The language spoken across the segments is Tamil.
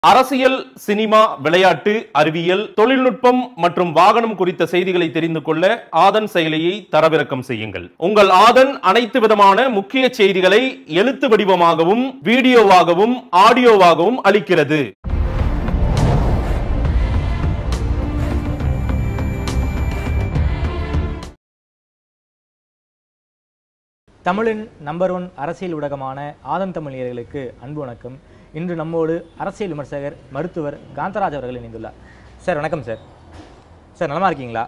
அரசியல் சினிமா விளையாட்டு அறிவியல் தொழில்நுட்பம் மற்றும் வாகனம் குறித்த செய்திகளை தெரிந்து கொள்ள ஆதன் செயலியை தரவிறக்கம் செய்யுங்கள் உங்கள் ஆதன் அனைத்து விதமான முக்கிய செய்திகளை எழுத்து வடிவமாகவும் வீடியோவாகவும் ஆடியோவாகவும் அளிக்கிறது தமிழின் நம்பர் ஒன் அரசியல் ஊடகமான ஆதன் தமிழ் நேயர்களுக்கு அன்பு வணக்கம் இன்று நம்மோடு அரசியல் விமர்சகர் மருத்துவர் காந்தராஜ் அவர்கள் இணைந்துள்ளார் சார் வணக்கம் சார் சார் நலமா இருக்கீங்களா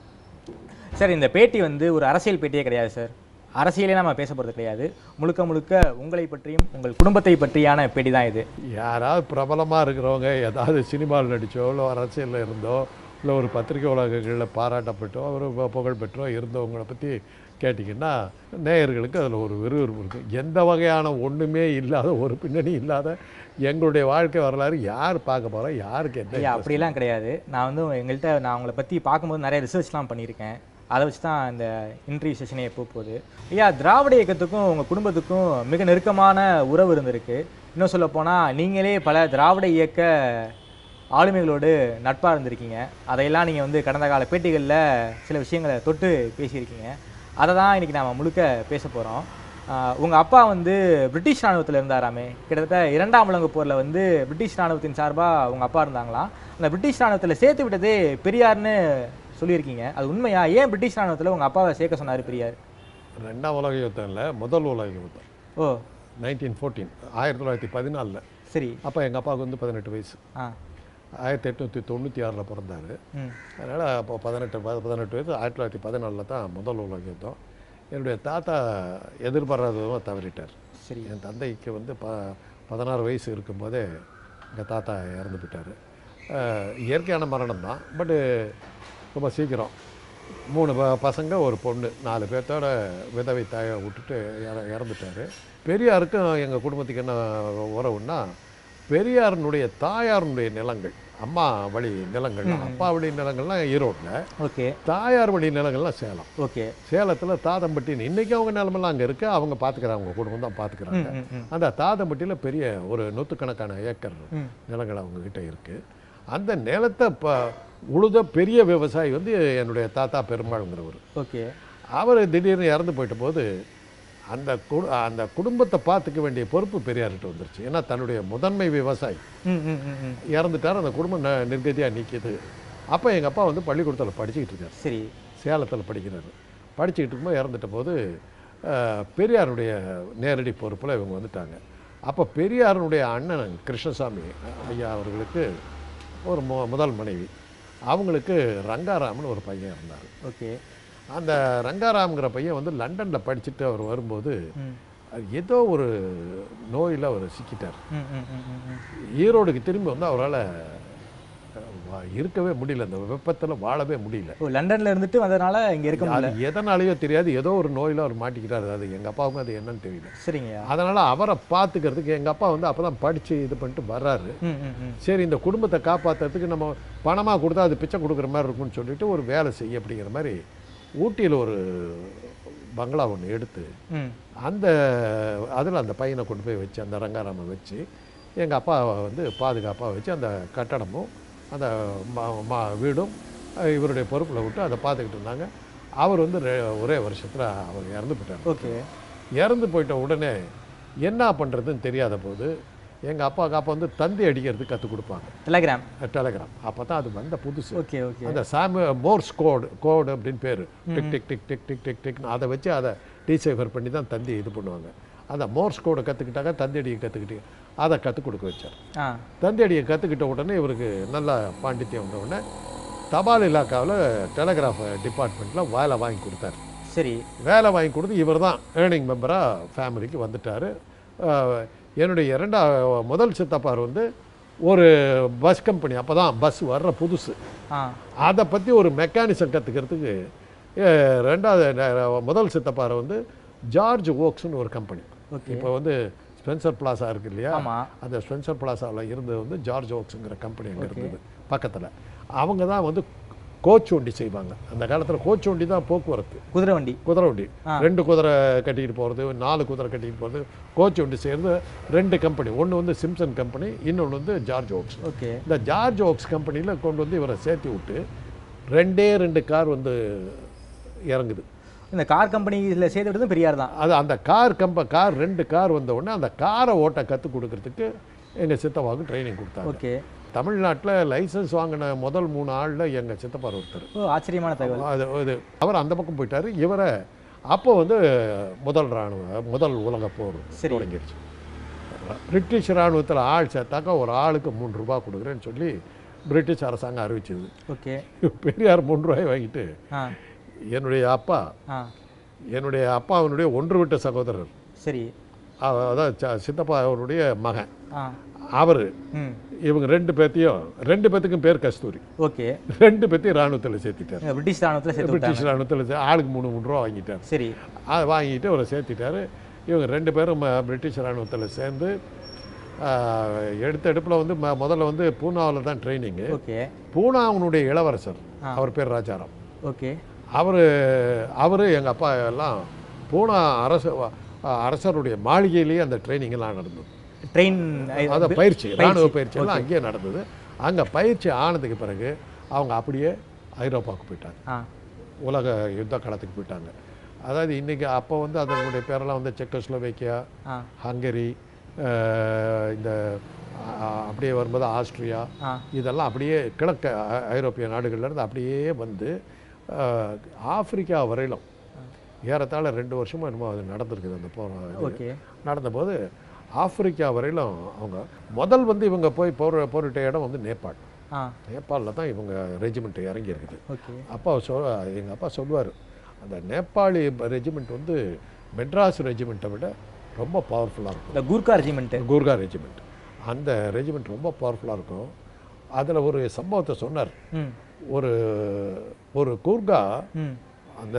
சார் இந்த பேட்டி வந்து ஒரு அரசியல் பேட்டியே கிடையாது சார் அரசியலே நம்ம பேச போகிறது கிடையாது முழுக்க முழுக்க உங்களை பற்றியும் உங்கள் குடும்பத்தை பற்றியான பேட்டி தான் இது யாராவது பிரபலமாக இருக்கிறவங்க ஏதாவது சினிமாவில் நடித்தோ இல்லை அரசியலில் இருந்தோ இல்லை ஒரு பத்திரிகை உலகங்களில் பாராட்டப்பட்டோ ஒரு பு- புகழ் பெற்றோ இருந்தவங்களை பற்றி கேட்டிங்கன்னா நேயர்களுக்கு அதில் ஒரு விறுவிறுப்பு இருக்கும் எந்த வகையான ஒன்றுமே இல்லாத ஒரு பின்னணி இல்லாத எங்களுடைய வாழ்க்கை வரலாறு யார் பார்க்க போகிறோம் யாருக்கு என்ன ஐயா interest? அப்படிலாம் கிடையாது நான் வந்து எங்கள்கிட்ட நான் உங்களை பற்றி பார்க்கும்போது நிறைய ரிசர்ச்லாம் பண்ணியிருக்கேன் அதை வச்சு தான் இந்த இன்டர்வியூ செஷனே எப்போ போகுது ஐயா திராவிட இயக்கத்துக்கும் உங்கள் குடும்பத்துக்கும் மிக நெருக்கமான உறவு இருந்திருக்கு இன்னும் சொல்ல போனால் நீங்களே பல திராவிட இயக்க ஆளுமைகளோடு நட்பாக இருந்திருக்கீங்க அதையெல்லாம் நீங்கள் வந்து கடந்த கால பேட்டிகளில் சில விஷயங்களை தொட்டு பேசியிருக்கீங்க அதை தான் இன்றைக்கி நாம் முழுக்க பேச போகிறோம் உங்கள் அப்பா வந்து பிரிட்டிஷ் ராணுவத்தில் இருந்தாராமே கிட்டத்தட்ட இரண்டாம் உலக போரில் வந்து பிரிட்டிஷ் ராணுவத்தின் சார்பாக உங்கள் அப்பா இருந்தாங்களாம் அந்த பிரிட்டிஷ் ராணுவத்தில் சேர்த்து விட்டதே பெரியார்னு சொல்லியிருக்கீங்க அது உண்மையா ஏன் பிரிட்டிஷ் ராணுவத்தில் உங்கள் அப்பாவை சேர்க்க சொன்னார் பெரியார் ரெண்டாம் உலக யுத்தம் இல்லை முதல் உலக யுத்தம் ஓ நைன்டீன் ஃபோர்டீன் ஆயிரத்தி தொள்ளாயிரத்தி பதினாலில் சரி அப்போ எங்கள் அப்பாவுக்கு வந்து பதினெட்டு வயசு ஆ ஆயிரத்தி எட்நூற்றி தொண்ணூற்றி ஆறில் பிறந்தார் ம் அதனால் அப்போ பதினெட்டு ப- பதினெட்டு வயசு ஆயிரத்தி தொள்ளாயிரத்தி பதினாலில் தான் முதல் உலக யுத்தம் என்னுடைய தாத்தா எதிர்பாராத விதமாக தவறிட்டார் சரி என் தந்தைக்கு வந்து ப பதினாறு வயசு இருக்கும்போதே எங்கள் தாத்தா இறந்து போயிட்டார் அஹ், இயற்கையான மரணம் தான் பட்டு ரொம்ப சீக்கிரம் மூணு ப பசங்க ஒரு பொண்ணு நாலு பேர்த்தோட விதவை தாயை விட்டுட்டு இற இறந்துட்டார் பெரியாருக்கும் எங்கள் குடும்பத்துக்கு என்ன உறவுன்னா பெரியாரினுடைய தாயாருடைய நிலங்கள் அம்மா வழி நிலங்கள் அப்பா வழி நிலங்கள்லாம் ஈரோட்டில் ஓகே தாயார் வழி நிலங்கள்லாம் சேலம் ஓகே சேலத்தில் தாதம்பட்டின்னு இன்றைக்கி அவங்க நிலமெல்லாம் அங்கே இருக்குது அவங்க பார்த்துக்கிறாங்க அவங்க குடும்பம் தான் பார்த்துக்கிறாங்க ம் ம் அந்த தாதம்பட்டியில் பெரிய ஒரு நூற்றுக்கணக்கான ஏக்கர் ம். நிலங்கள் அவங்க கிட்ட இருக்குது அந்த நிலத்தை இப்போ உழுத பெரிய விவசாயி வந்து என்னுடைய தாத்தா பெருமாள்ங்கிறவர் ஓகே அவர் திடீர்னு இறந்து போயிட்ட போது அந்த கு அந்த குடும்பத்தை பார்த்துக்க வேண்டிய பொறுப்பு பெரியார்கிட்ட வந்துருச்சு ஏன்னா தன்னுடைய முதன்மை விவசாயி ம் ம் ம் ம் இறந்துட்டார் அந்த குடும்பம் ந நிர்கதியாக நிற்கிது அப்போ எங்கள் அப்பா வந்து பள்ளிக்கூடத்தில் படிச்சுக்கிட்டு இருக்கார் சரி சேலத்தில் படிக்கிறாரு படிச்சுக்கிட்டு இருக்கும்போது இறந்துட்ட போது அஹ், பெரியாருடைய நேரடி பொறுப்பில் இவங்க வந்துட்டாங்க அப்போ பெரியாருடைய அண்ணன் கிருஷ்ணசாமி ஐயா அவர்களுக்கு ஒரு மு முதல் மனைவி அவங்களுக்கு ரங்காராமன் ஒரு பையன் இருந்தார் ஓகே அந்த ரங்காராம்ங்கிற பையன் வந்து லண்டனில் படிச்சுட்டு அவர் வரும்போது ம் அது ஏதோ ஒரு நோயில் அவர் சிக்கிட்டார் ம் ம் ம் ம் ம் ஈரோடுக்கு திரும்பி வந்து அவரால் இருக்கவே முடியல அந்த வெப்பத்தில் வாழவே முடியல ஓ லண்டன்ல இருந்துட்டு வந்ததுனால இங்க இருக்க முடியல அது எதனாலேயோ தெரியாது ஏதோ ஒரு நோயில் அவர் மாட்டிக்கிட்டாரு அது எங்கள் அப்பாவுக்கும் அது என்னன்னு தெரியல சரிங்கய்யா அதனால் அவரை பார்த்துக்கிறதுக்கு எங்கள் அப்பா வந்து அப்போ தான் படித்து இது பண்ணிட்டு வர்றாரு ம் ம் ம் சரி இந்த குடும்பத்தை காப்பாற்றுறதுக்கு நம்ம பணமாக கொடுத்தா அது பிச்சை கொடுக்குற மாதிரி இருக்கும்னு சொல்லிட்டு ஒரு வேலை செய்ய அப்படிங்கிற மாதிரி ஊட்டியில் ஒரு பங்களா ஒன்று எடுத்து ம் அந்த அதில் அந்த பையனை கொண்டு போய் வச்சு அந்த ரங்காராமன் வச்சு எங்கள் அப்பா வந்து பாதுகாப்பாக வச்சு அந்த கட்டடமும் அந்த ம- ம- வீடும் அஹ், இவருடைய பொறுப்பில் விட்டு அதை பார்த்துக்கிட்டு இருந்தாங்க அவர் வந்து ரெ- ஒரே வருஷத்தில் அவர் இறந்து போயிட்டார் ஓகே இறந்து போயிட்ட உடனே என்ன பண்ணுறதுன்னு தெரியாத போது எங்கள் அப்பாவுக்கு அப்போ வந்து தந்தி அடிக்கிறதுக்கு கற்றுக் கொடுப்பாங்க டெலகிராம் டெலகிராம் அப்போ தான் அது வந்த புதுசு ஓகே ஓகே அந்த சாமி மோர்ஸ் கோடு கோடு அப்படின்னு பேர் tick tick tick tick tick tick டிக்னு அதை வச்சு அதை டீசைஃபர் பண்ணி தான் தந்தி இது பண்ணுவாங்க அந்த மோர்ஸ் கோடை கற்றுக்கிட்டாங்க தந்தி அடியை கற்றுக்கிட்டு அதை கற்றுக் கொடுக்க வச்சார் ஆ தந்தி அடியை கற்றுக்கிட்ட உடனே இவருக்கு நல்ல பாண்டித்யம் வந்த உடனே தபால் இலாக்காவில் டெலகிராஃப் டிபார்ட்மெண்ட்டில் வேலை வாங்கி கொடுத்தாரு சரி வேலை வாங்கி கொடுத்து இவர் தான் ஏர்னிங் மெம்பராக ஃபேமிலிக்கு வந்துட்டார் என்னுடைய இரண்டா முதல் சித்தப்பார் வந்து ஒரு பஸ் கம்பெனி அப்போ தான் பஸ் வர்ற புதுசு ஆ அதை பற்றி ஒரு மெக்கானிசம் கற்றுக்கிறதுக்கு ரெண்டாவது ந- முதல் சித்தப்பாரை வந்து ஜார்ஜ் ஓக்ஸ்னு ஒரு கம்பெனி ஓகே இப்போ வந்து ஸ்பென்சர் பிளாசா இருக்கு இல்லையா ஆமா அந்த ஸ்பென்சர் பிளாசாவில் இருந்தது வந்து ஜார்ஜ் ஓக்ஸுங்கிற கம்பெனி அங்கே இருந்தது பக்கத்தில் அவங்க தான் வந்து கோச் வண்டி செய்வாங்க அந்த காலத்தில் கோச் வண்டி தான் போக்குவரத்து குதிரை வண்டி குதிரை வண்டி ஆ. ரெண்டு குதிரை கட்டிட்டு போகிறது நாலு குதிரை கட்டிட்டு போகிறது கோச் வண்டி செய்கிறது ரெண்டு கம்பெனி ஒன்று வந்து சிம்சன் கம்பெனி இன்னொன்று வந்து ஜார்ஜ் ஓக்ஸ் ஓகே இந்த ஜார்ஜ் ஓக்ஸ் கம்பெனியில் கொண்டு வந்து இவரை சேர்த்து விட்டு ரெண்டே ரெண்டு கார் வந்து இறங்குது இந்த கார் கம்பெனியில் சேர்த்து விட்டதும் பெரியார் தான் அது அந்த கார் கம்ப கார் ரெண்டு கார் வந்த உடனே அந்த காரை ஓட்ட கற்றுக் கொடுக்கறதுக்கு எங்கள் சித்தப்பாவுக்கு ட்ரைனிங் கொடுத்தாங்க ஓகே தமிழ்நாட்டில் லைசன்ஸ் வாங்கின முதல் மூணு ஆளில் எங்கள் சித்தப்பா ஒருத்தர் ஓ ஆச்சரியமான தகவல் அது இது அவர் அந்த பக்கம் போயிட்டார் இவரை அப்போ வந்து முதல் இராணுவ முதல் உலகப் போர் சரி. தொடங்கிடுச்சு பிரிட்டிஷ் இராணுவத்தில் ஆள் சேர்த்தாக்கா ஒரு ஆளுக்கு மூணு ரூபாய் கொடுக்குறேன்னு சொல்லி பிரிட்டிஷ் அரசாங்கம் அறிவிச்சது ஓகே பெரியார் மூணு ரூபாய் வாங்கிட்டு ஆ என்னுடைய அப்பா ஆ என்னுடைய அப்பாவினுடைய ஒன்று விட்ட சகோதரர் சரி அவ- அதான் ச- சித்தப்பா அவருடைய மகன் ஆ அவர் ம் இவங்க ரெண்டு பேர்த்தையும் ரெண்டு பேர்த்துக்கும் பேர் கஸ்தூரி ஓகே ரெண்டு பேர்த்தையும் இராணுவத்தில் சேர்த்திட்டார் பிரிட்டிஷ் ராணுவத்தில் சேர்த்து விட்டாங்க பிரிட்டிஷ் இராணுவத்தில் சே- ஆளுக்கு மூணு மூணு ரூபா வாங்கிட்டார் சரி அதை வாங்கிட்டு அவரை சேர்த்திட்டாரு இவங்க ரெண்டு பேரும் ம- பிரிட்டிஷ் இராணுவத்தில் சேர்ந்து ஆஹ், எடுத்த எடுப்பில் வந்து ம- முதல்ல வந்து பூனாவில் தான் ட்ரைனிங்கு ஓகே பூனாவனுடைய இளவரசர் அவர் பேர் ராஜாராம் ஓகே அவர் அவர் எங்கள் அப்பா எல்லாம் பூனா அரச அரசருடைய மாளிகையிலேயே அந்த ட்ரைனிங் எல்லாம் நடந்தது ட்ரெயின் அத பயிற்சி ராணுவ பயிற்சி எல்லாம் அங்கேயே நடந்தது அங்கே பயிற்சி ஆனதுக்கு பிறகு அவங்க அப்படியே ஐரோப்பாவுக்கு போயிட்டாங்க ஆ உலக யுத்த காலத்துக்கு போயிட்டாங்க அதாவது இன்றைக்கி அப்போ வந்து அதனுடைய பேரெல்லாம் வந்து செக்கோஸ்லோவேக்கியா ஆ ஹங்கரி அஹ், இந்த அ- அப்படியே வரும்போது ஆஸ்திரியா ஆ இதெல்லாம் அப்படியே கிழக்கு ஐ- ஐரோப்பிய நாடுகள்ல இருந்து அப்படியே வந்து அஹ், ஆப்பிரிக்கா வரையிலும் ஏறத்தாழ ரெண்டு வருஷமா என்னமோ அது நடந்திருக்குது அந்த போர் இது. ஓகே நடந்தபோது ஆப்பிரிக்கா வரையிலும் அவங்க முதல் வந்து இவங்க போய் போர் போரிட்ட இடம் வந்து நேபாள் ஆ நேபாளில் தான் இவங்க ரெஜிமெண்ட் இறங்கி இருக்குது ஓகே அப்பா சொல் எங்கள் அப்பா சொல்லுவார் அந்த நேபாளி ரெஜிமெண்ட் வந்து மெட்ராஸ் ரெஜிமெண்ட்டை விட ரொம்ப பவர்ஃபுல்லாக இருக்கும் இந்த கூர்கா ரெஜிமெண்ட்டு கூர்கா ரெஜிமெண்ட் அந்த ரெஜிமெண்ட் ரொம்ப பவர்ஃபுல்லாக இருக்கும் அதில் ஒரு சம்பவத்தை சொன்னார் ம் ஒரு ஒரு கூர்கா ம் அந்த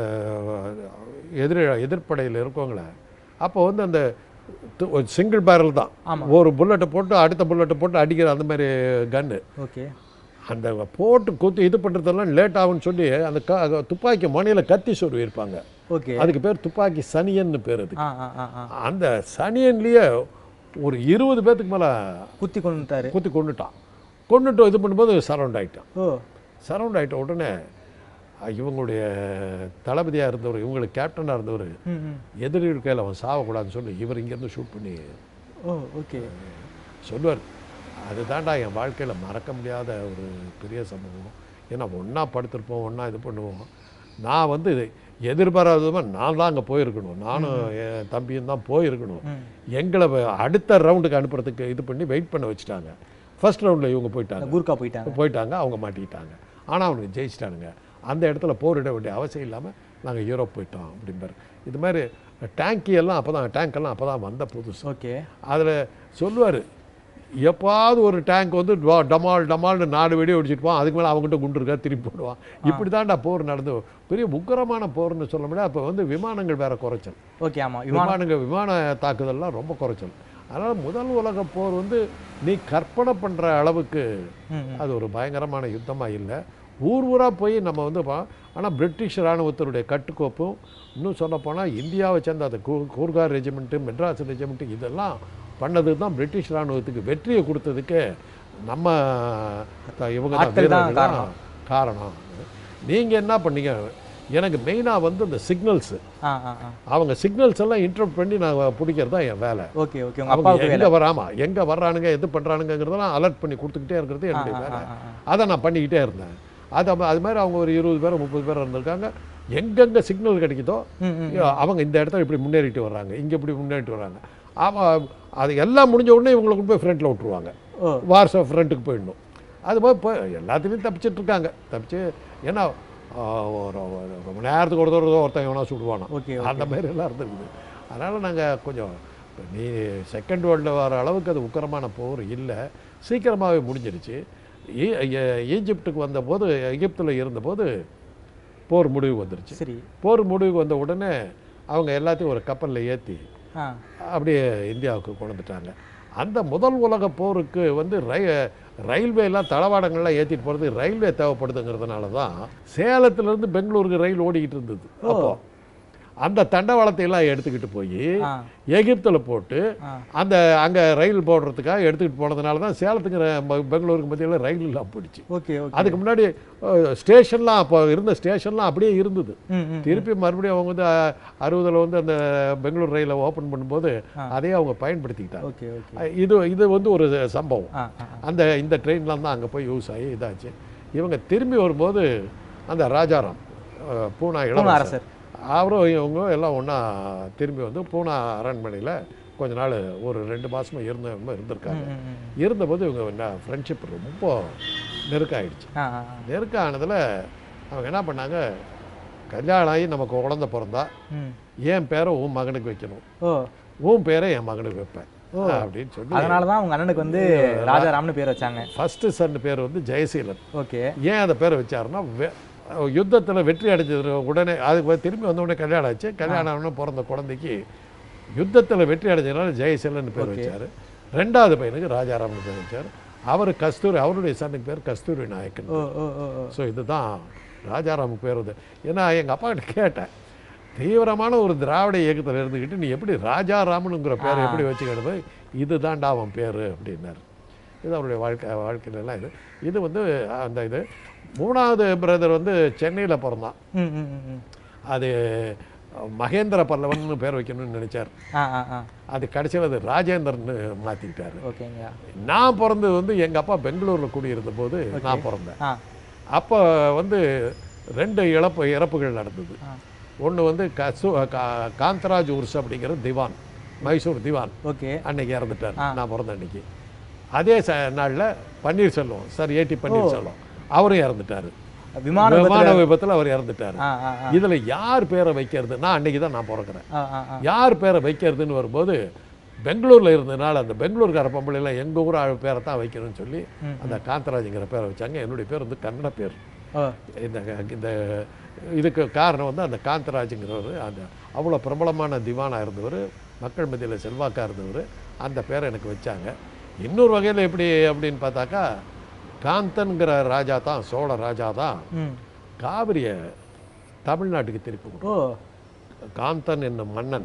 எதிர எதிர்ப்படையில் இருக்கவங்கள அப்போ வந்து அந்த சிங்கிள் பேரல் தான் ஆமா. ஒரு புல்லட்டை போட்டு அடுத்த புல்லட்டை போட்டு அடிக்கிற அந்த மாதிரி கன்று ஓகே அந்த போட்டு குத்து இது பண்ணுறதெல்லாம் லேட் ஆகும்னு சொல்லி அந்த க துப்பாக்கி மணியில் கத்தி சொருவி இருப்பாங்க ஓகே அதுக்கு பேர் துப்பாக்கி சனியன்னு பேர் அதுக்கு ஆ ஆ ஆ ஆ அந்த சனியன்லேயே ஒரு இருபது பேர்த்துக்கு மேலே குத்தி கொண்டுட்டாரு குத்தி கொண்டுட்டான் கொண்டுட்டு இது பண்ணும்போது சரவுண்ட் ஆகிட்டான் ஓ சரவுண்ட் ஆகிட்ட உடனே அஹ், இவங்களுடைய தளபதியாக இருந்தவர் இவங்களுக்கு கேப்டனாக இருந்தவர் ம் ம் எதிரி கையில் அவன் சாவக்கூடாதுன்னு சொல்லி இவர் இங்கேருந்து ஷூட் பண்ணி ஓ ஓகே சொல்லுவார் அதுதான்டா என் வாழ்க்கையில் மறக்க முடியாத ஒரு பெரிய சம்பவம் ஏன்னா ஒன்றா படுத்திருப்போம் ஒன்றா இது பண்ணுவோம் நான் வந்து எதிர்பாராத விதமா நான் தான் அங்கே போயிருக்கணும் நானும் என் தம்பியும் தான் போயிருக்கணும் ம் எங்களை வ- அடுத்த ரவுண்டுக்கு அனுப்புறதுக்கு இது பண்ணி வெயிட் பண்ண வச்சுட்டாங்க ஃபர்ஸ்ட் ரவுண்டில் இவங்க போயிட்டாங்க கூர்க்கா போயிட்டாங்க போயிட்டாங்க அவங்க மாட்டிக்கிட்டாங்க ஆனால் அவனுக்கு ஜெயிச்சிட்டானுங்க அந்த இடத்துல போரிட வேண்டிய அவசியம் இல்லாமல் நாங்கள் யூரோப் போயிட்டோம் அப்படிம்பாரு இது மாதிரி டேங்கி எல்லாம் அப்போ தான் டேங்க் எல்லாம் அப்போ தான் வந்த புதுசு ஓகே அதில் சொல்லுவார் எப்பாவது ஒரு டேங்க் வந்து டொ- டமால் டமால்னு நாலு வெடி ஒடிச்சிட்டு போவான் அதுக்கு மேலே அவங்ககிட்ட குண்டு இருக்கா திருப்பி போடுவான் இப்படி தான்டா போர் நடந்து பெரிய உக்கிரமான போர்னு சொல்ல முடியாது அப்போ வந்து விமானங்கள் வேற குறைச்சல் ஓகே ஆமா விமானம் விமானங்கள் விமான தாக்குதல்லாம் ரொம்ப குறைச்சல் அதனால் முதல் உலக போர் வந்து நீ கற்பனை பண்ணுற அளவுக்கு ம் ம். அது ஒரு பயங்கரமான யுத்தமாக இல்லை ஊர் ஊராக போய் நம்ம வந்து ஆனால் பிரிட்டிஷ் இராணுவத்தினுடைய கட்டுக்கோப்பும் இன்னும் சொல்லப்போனால் இந்தியாவை சேர்ந்த அந்த கூ கூர்கா ரெஜிமெண்ட்டு மெட்ராஸ் ரெஜிமெண்ட்டு இதெல்லாம் பண்ணது தான் பிரிட்டிஷ் இராணுவத்துக்கு வெற்றியை கொடுத்ததுக்கு நம்ம த- இவங்க தான் ஆட்கள் தான் வீரர்கள் தான் காரணம் நீங்கள் என்ன பண்ணீங்க எனக்கு மெயினாக வந்து இந்த சிக்னல்ஸு ஆ ஆ ஆ அவங்க சிக்னல்ஸ் எல்லாம் இன்டர்ப்ட் பண்ணி நான் பிடிக்கிறது தான் என் வேலை ஓகே ஓகே உங்க அவங்க அப்பாவுக்கு வேலை எங்கே வராமா எங்கே வர்றானுங்க எது பண்ணுறானுங்கிறதெல்லாம் அலர்ட் பண்ணி கொடுத்துக்கிட்டே இருக்கிறது என்னுடைய ஆ, வேலை ஆ, ஆ. அதை நான் பண்ணிக்கிட்டே இருந்தேன் அது அப்ப- அது மாதிரி அவங்க ஒரு இருபது பேர் முப்பது பேர் இருந்திருக்காங்க எங்கெங்கே சிக்னல் கிடைக்குதோ ம் ம் அவங்க இந்த இடத்துல இப்படி முன்னேறிட்டு வர்றாங்க இங்கே இப்படி முன்னேறிட்டு வர்றாங்க அவன் அது எல்லாம் முடிஞ்ச உடனே இவங்களை கொண்டு போய் ஃப்ரண்ட்டில் விட்டுருவாங்க ஓ வார்ஸ் ஃப்ரண்ட்டுக்கு போயிடணும் அது போய் இப்போ எல்லாத்துலேயும் தப்பிச்சிட்டு இருக்காங்க தப்பிச்சு ஏன்னா ஆ, ஒரு ஒரு ரொம்ப நேரத்துக்கு ஒரு தடவை ஒருத்தன் எவனா சுடுவானா ஓகே அந்த மாதிரி எல்லாம் இருந்திருக்குது அதனால் நாங்கள் கொஞ்சம் இப்ப நீ செகண்ட் வேர்ல்டில் வர அளவுக்கு அது உக்கிரமான போர் இல்லை சீக்கிரமாகவே முடிஞ்சிருச்சு ஈ- எ- ஈஜிப்டுக்கு வந்தபோது எகிப்தில் இருந்தபோது போர் முடிவு வந்துருச்சு சரி போர் முடிவுக்கு வந்த உடனே அவங்க எல்லாத்தையும் ஒரு கப்பலில் ஏற்றி ஆ அப்படியே இந்தியாவுக்கு கொண்டு வந்துட்டாங்க அந்த முதல் உலக போருக்கு வந்து ரை ரயில்வே எல்லாம் தளவாடங்கள்லாம் ஏற்றிட்டு போகிறது ரயில்வே தேவைப்படுதுங்கிறதுனால தான் சேலத்துலேருந்து பெங்களூருக்கு ரயில் ஓடிக்கிட்டு இருந்தது அப்போ அந்த தண்டவாளத்தை எல்லாம் எடுத்துக்கிட்டு போய் ஆ எகிப்தில் போட்டு ஆ. அந்த அங்கே ரயில் போடுறதுக்காக எடுத்துக்கிட்டு போனதுனால தான் சேலத்துக்கு ர- பெ- பெங்களூருக்கு மத்தியில் ரயில் எல்லாம் போயிடுச்சு ஓகே ஓகே அதுக்கு முன்னாடி அஹ், ஸ்டேஷன்லாம் அப்போ இருந்த ஸ்டேஷன்லாம் அப்படியே இருந்தது ம் ம் திருப்பி மறுபடியும் அவங்க வந்து அறுபதில் வந்து அந்த பெங்களூர் ரயிலை ஓப்பன் பண்ணும்போது அதையே அவங்க பயன்படுத்திக்கிட்டாங்க ஓகே ஓகே அஹ், இது இது வந்து ஒரு சம்பவம் ஆ ஆ அந்த இந்த ட்ரெயின்லாம் தான் அங்கே போய் யூஸ் ஆகி இதாச்சு இவங்க திரும்பி வரும்போது அந்த ராஜாராம் அஹ், பூனா பூனா இளவரசர் அரசர் அவரும் இவங்க எல்லாம் ஒன்றா திரும்பி வந்து பூனா அரண்மனையில் கொஞ்ச நாள் ஒரு ரெண்டு மாசமா இருந்த இருந்திருக்காங்க ம், ம், ம். இருந்தபோது இவங்க என்ன ஃப்ரெண்ட்ஷிப் ரொம்ப நெருக்கம் ஆயிடுச்சு ஆ ஆ ஆ. நெருக்கம் ஆனதில் அவங்க என்ன பண்ணாங்க கல்யாணம் ஆகி நமக்கு குழந்தை பிறந்தா ம் என் பேரை உன் மகனுக்கு வைக்கணும் ஓ உன் பேரை என் மகனுக்கு வைப்பேன் அப்படின்னு சொல்லி அதனால தான் உங்க அண்ணனுக்கு வந்து ராஜாராம்னு பேர் வச்சாங்க ஃபஸ்ட்டு சன் பேர் வந்து ஜெயசீலன் ஓகே ஏன் அந்த பேரை வச்சாருன்னா வெ- யுத்தத்தில் வெற்றி அடைஞ்சது உடனே அதுக்கு வந்து திரும்பி வந்த உடனே கல்யாணம் ஆச்சு கல்யாணம் ஆன பிறந்த குழந்தைக்கு யுத்தத்தில் வெற்றி அடைஞ்சதுனால ஜெயசீலன் பேர் வச்சார் ரெண்டாவது பையனுக்கு ராஜாராமன் பேர் வச்சார் அவர் கஸ்தூரி அவருடைய சனுக்கு பேர் கஸ்தூரி நாயக்கன் ஓ ஓ ஓ ஓ ஸோ இதுதான் ராஜாராமுக்கு பேர் வந்து ஏன்னா எங்கள் அப்பா கிட்ட கேட்டேன் தீவிரமான ஒரு திராவிட இயக்கத்தில் இருந்துக்கிட்டு நீ எப்படி ராஜாராமனுங்கிற பேர் எப்படி வச்சுக்கிறது இதுதான்டா அவன் பேர் அப்படின்னாரு இது அவருடைய வாழ்க்கை வாழ்க்கையில எல்லாம் இது இது வந்து அந்த இது மூணாவது பிரதர் வந்து சென்னையில் பிறந்தான் ம் ம் ம், ம் அது மகேந்திர பல்லவன் பேர் வைக்கணும்னு நினைச்சார் ஆ ஆ ஆ அது கடைசியில் அது ராஜேந்திரன்னு மாற்றிக்கிட்டாரு ஓகேங்க நான் பிறந்தது வந்து எங்கள் அப்பா பெங்களூரில் குடியிருந்த போது நான் பிறந்தேன் ஆ அப்போ வந்து ரெண்டு இழப்பு இறப்புகள் நடந்தது ஆ. ஒன்று வந்து கசு கா- காந்தராஜ் உருஸ் அப்படிங்கிற திவான் மைசூர் திவான் ஓகே அன்னைக்கு இறந்துட்டார் நான் பிறந்த அன்னைக்கு அதே ச நாளில் பன்னீர்செல்வம் சார் ஏடி பன்னீர்செல்வம் அவரும் இறந்துட்டார் விமான விமான விபத்தில் அவர் இறந்துட்டார் ஆ ஆ ஆ இதில் யார் பேரை வைக்கிறது நான் அன்னைக்கு தான் நான் பிறக்கிறேன் ஆ ஆ ஆ யார் பேரை வைக்கிறதுன்னு வரும்போது பெங்களூரில் இருந்ததுனால அந்த பெங்களூர்கார பொம்பளைலாம் எங்கள் ஊர் ஆள் பேரை தான் வைக்கணும்னு சொல்லி அந்த காந்தராஜுங்கிற பேரை வச்சாங்க என்னுடைய பேர் வந்து கன்னட பேர் ஓ இந்த இந்த இதுக்கு காரணம் வந்து அந்த காந்தராஜுங்கிறவர் அந்த அவ்வளோ பிரபலமான திவானாக இருந்தவர் மக்கள் மத்தியில் செல்வாக்காக இருந்தவர் அந்த பேரை எனக்கு வச்சாங்க இன்னொரு வகையில் எப்படி அப்படின்னு பார்த்தாக்கா காந்தன்கிற ராஜா தான் சோழ ராஜா தான் ம் காவிரியை தமிழ்நாட்டுக்கு திருப்பி கொடுத்தார். ஓ காந்தன் என்னும் மன்னன்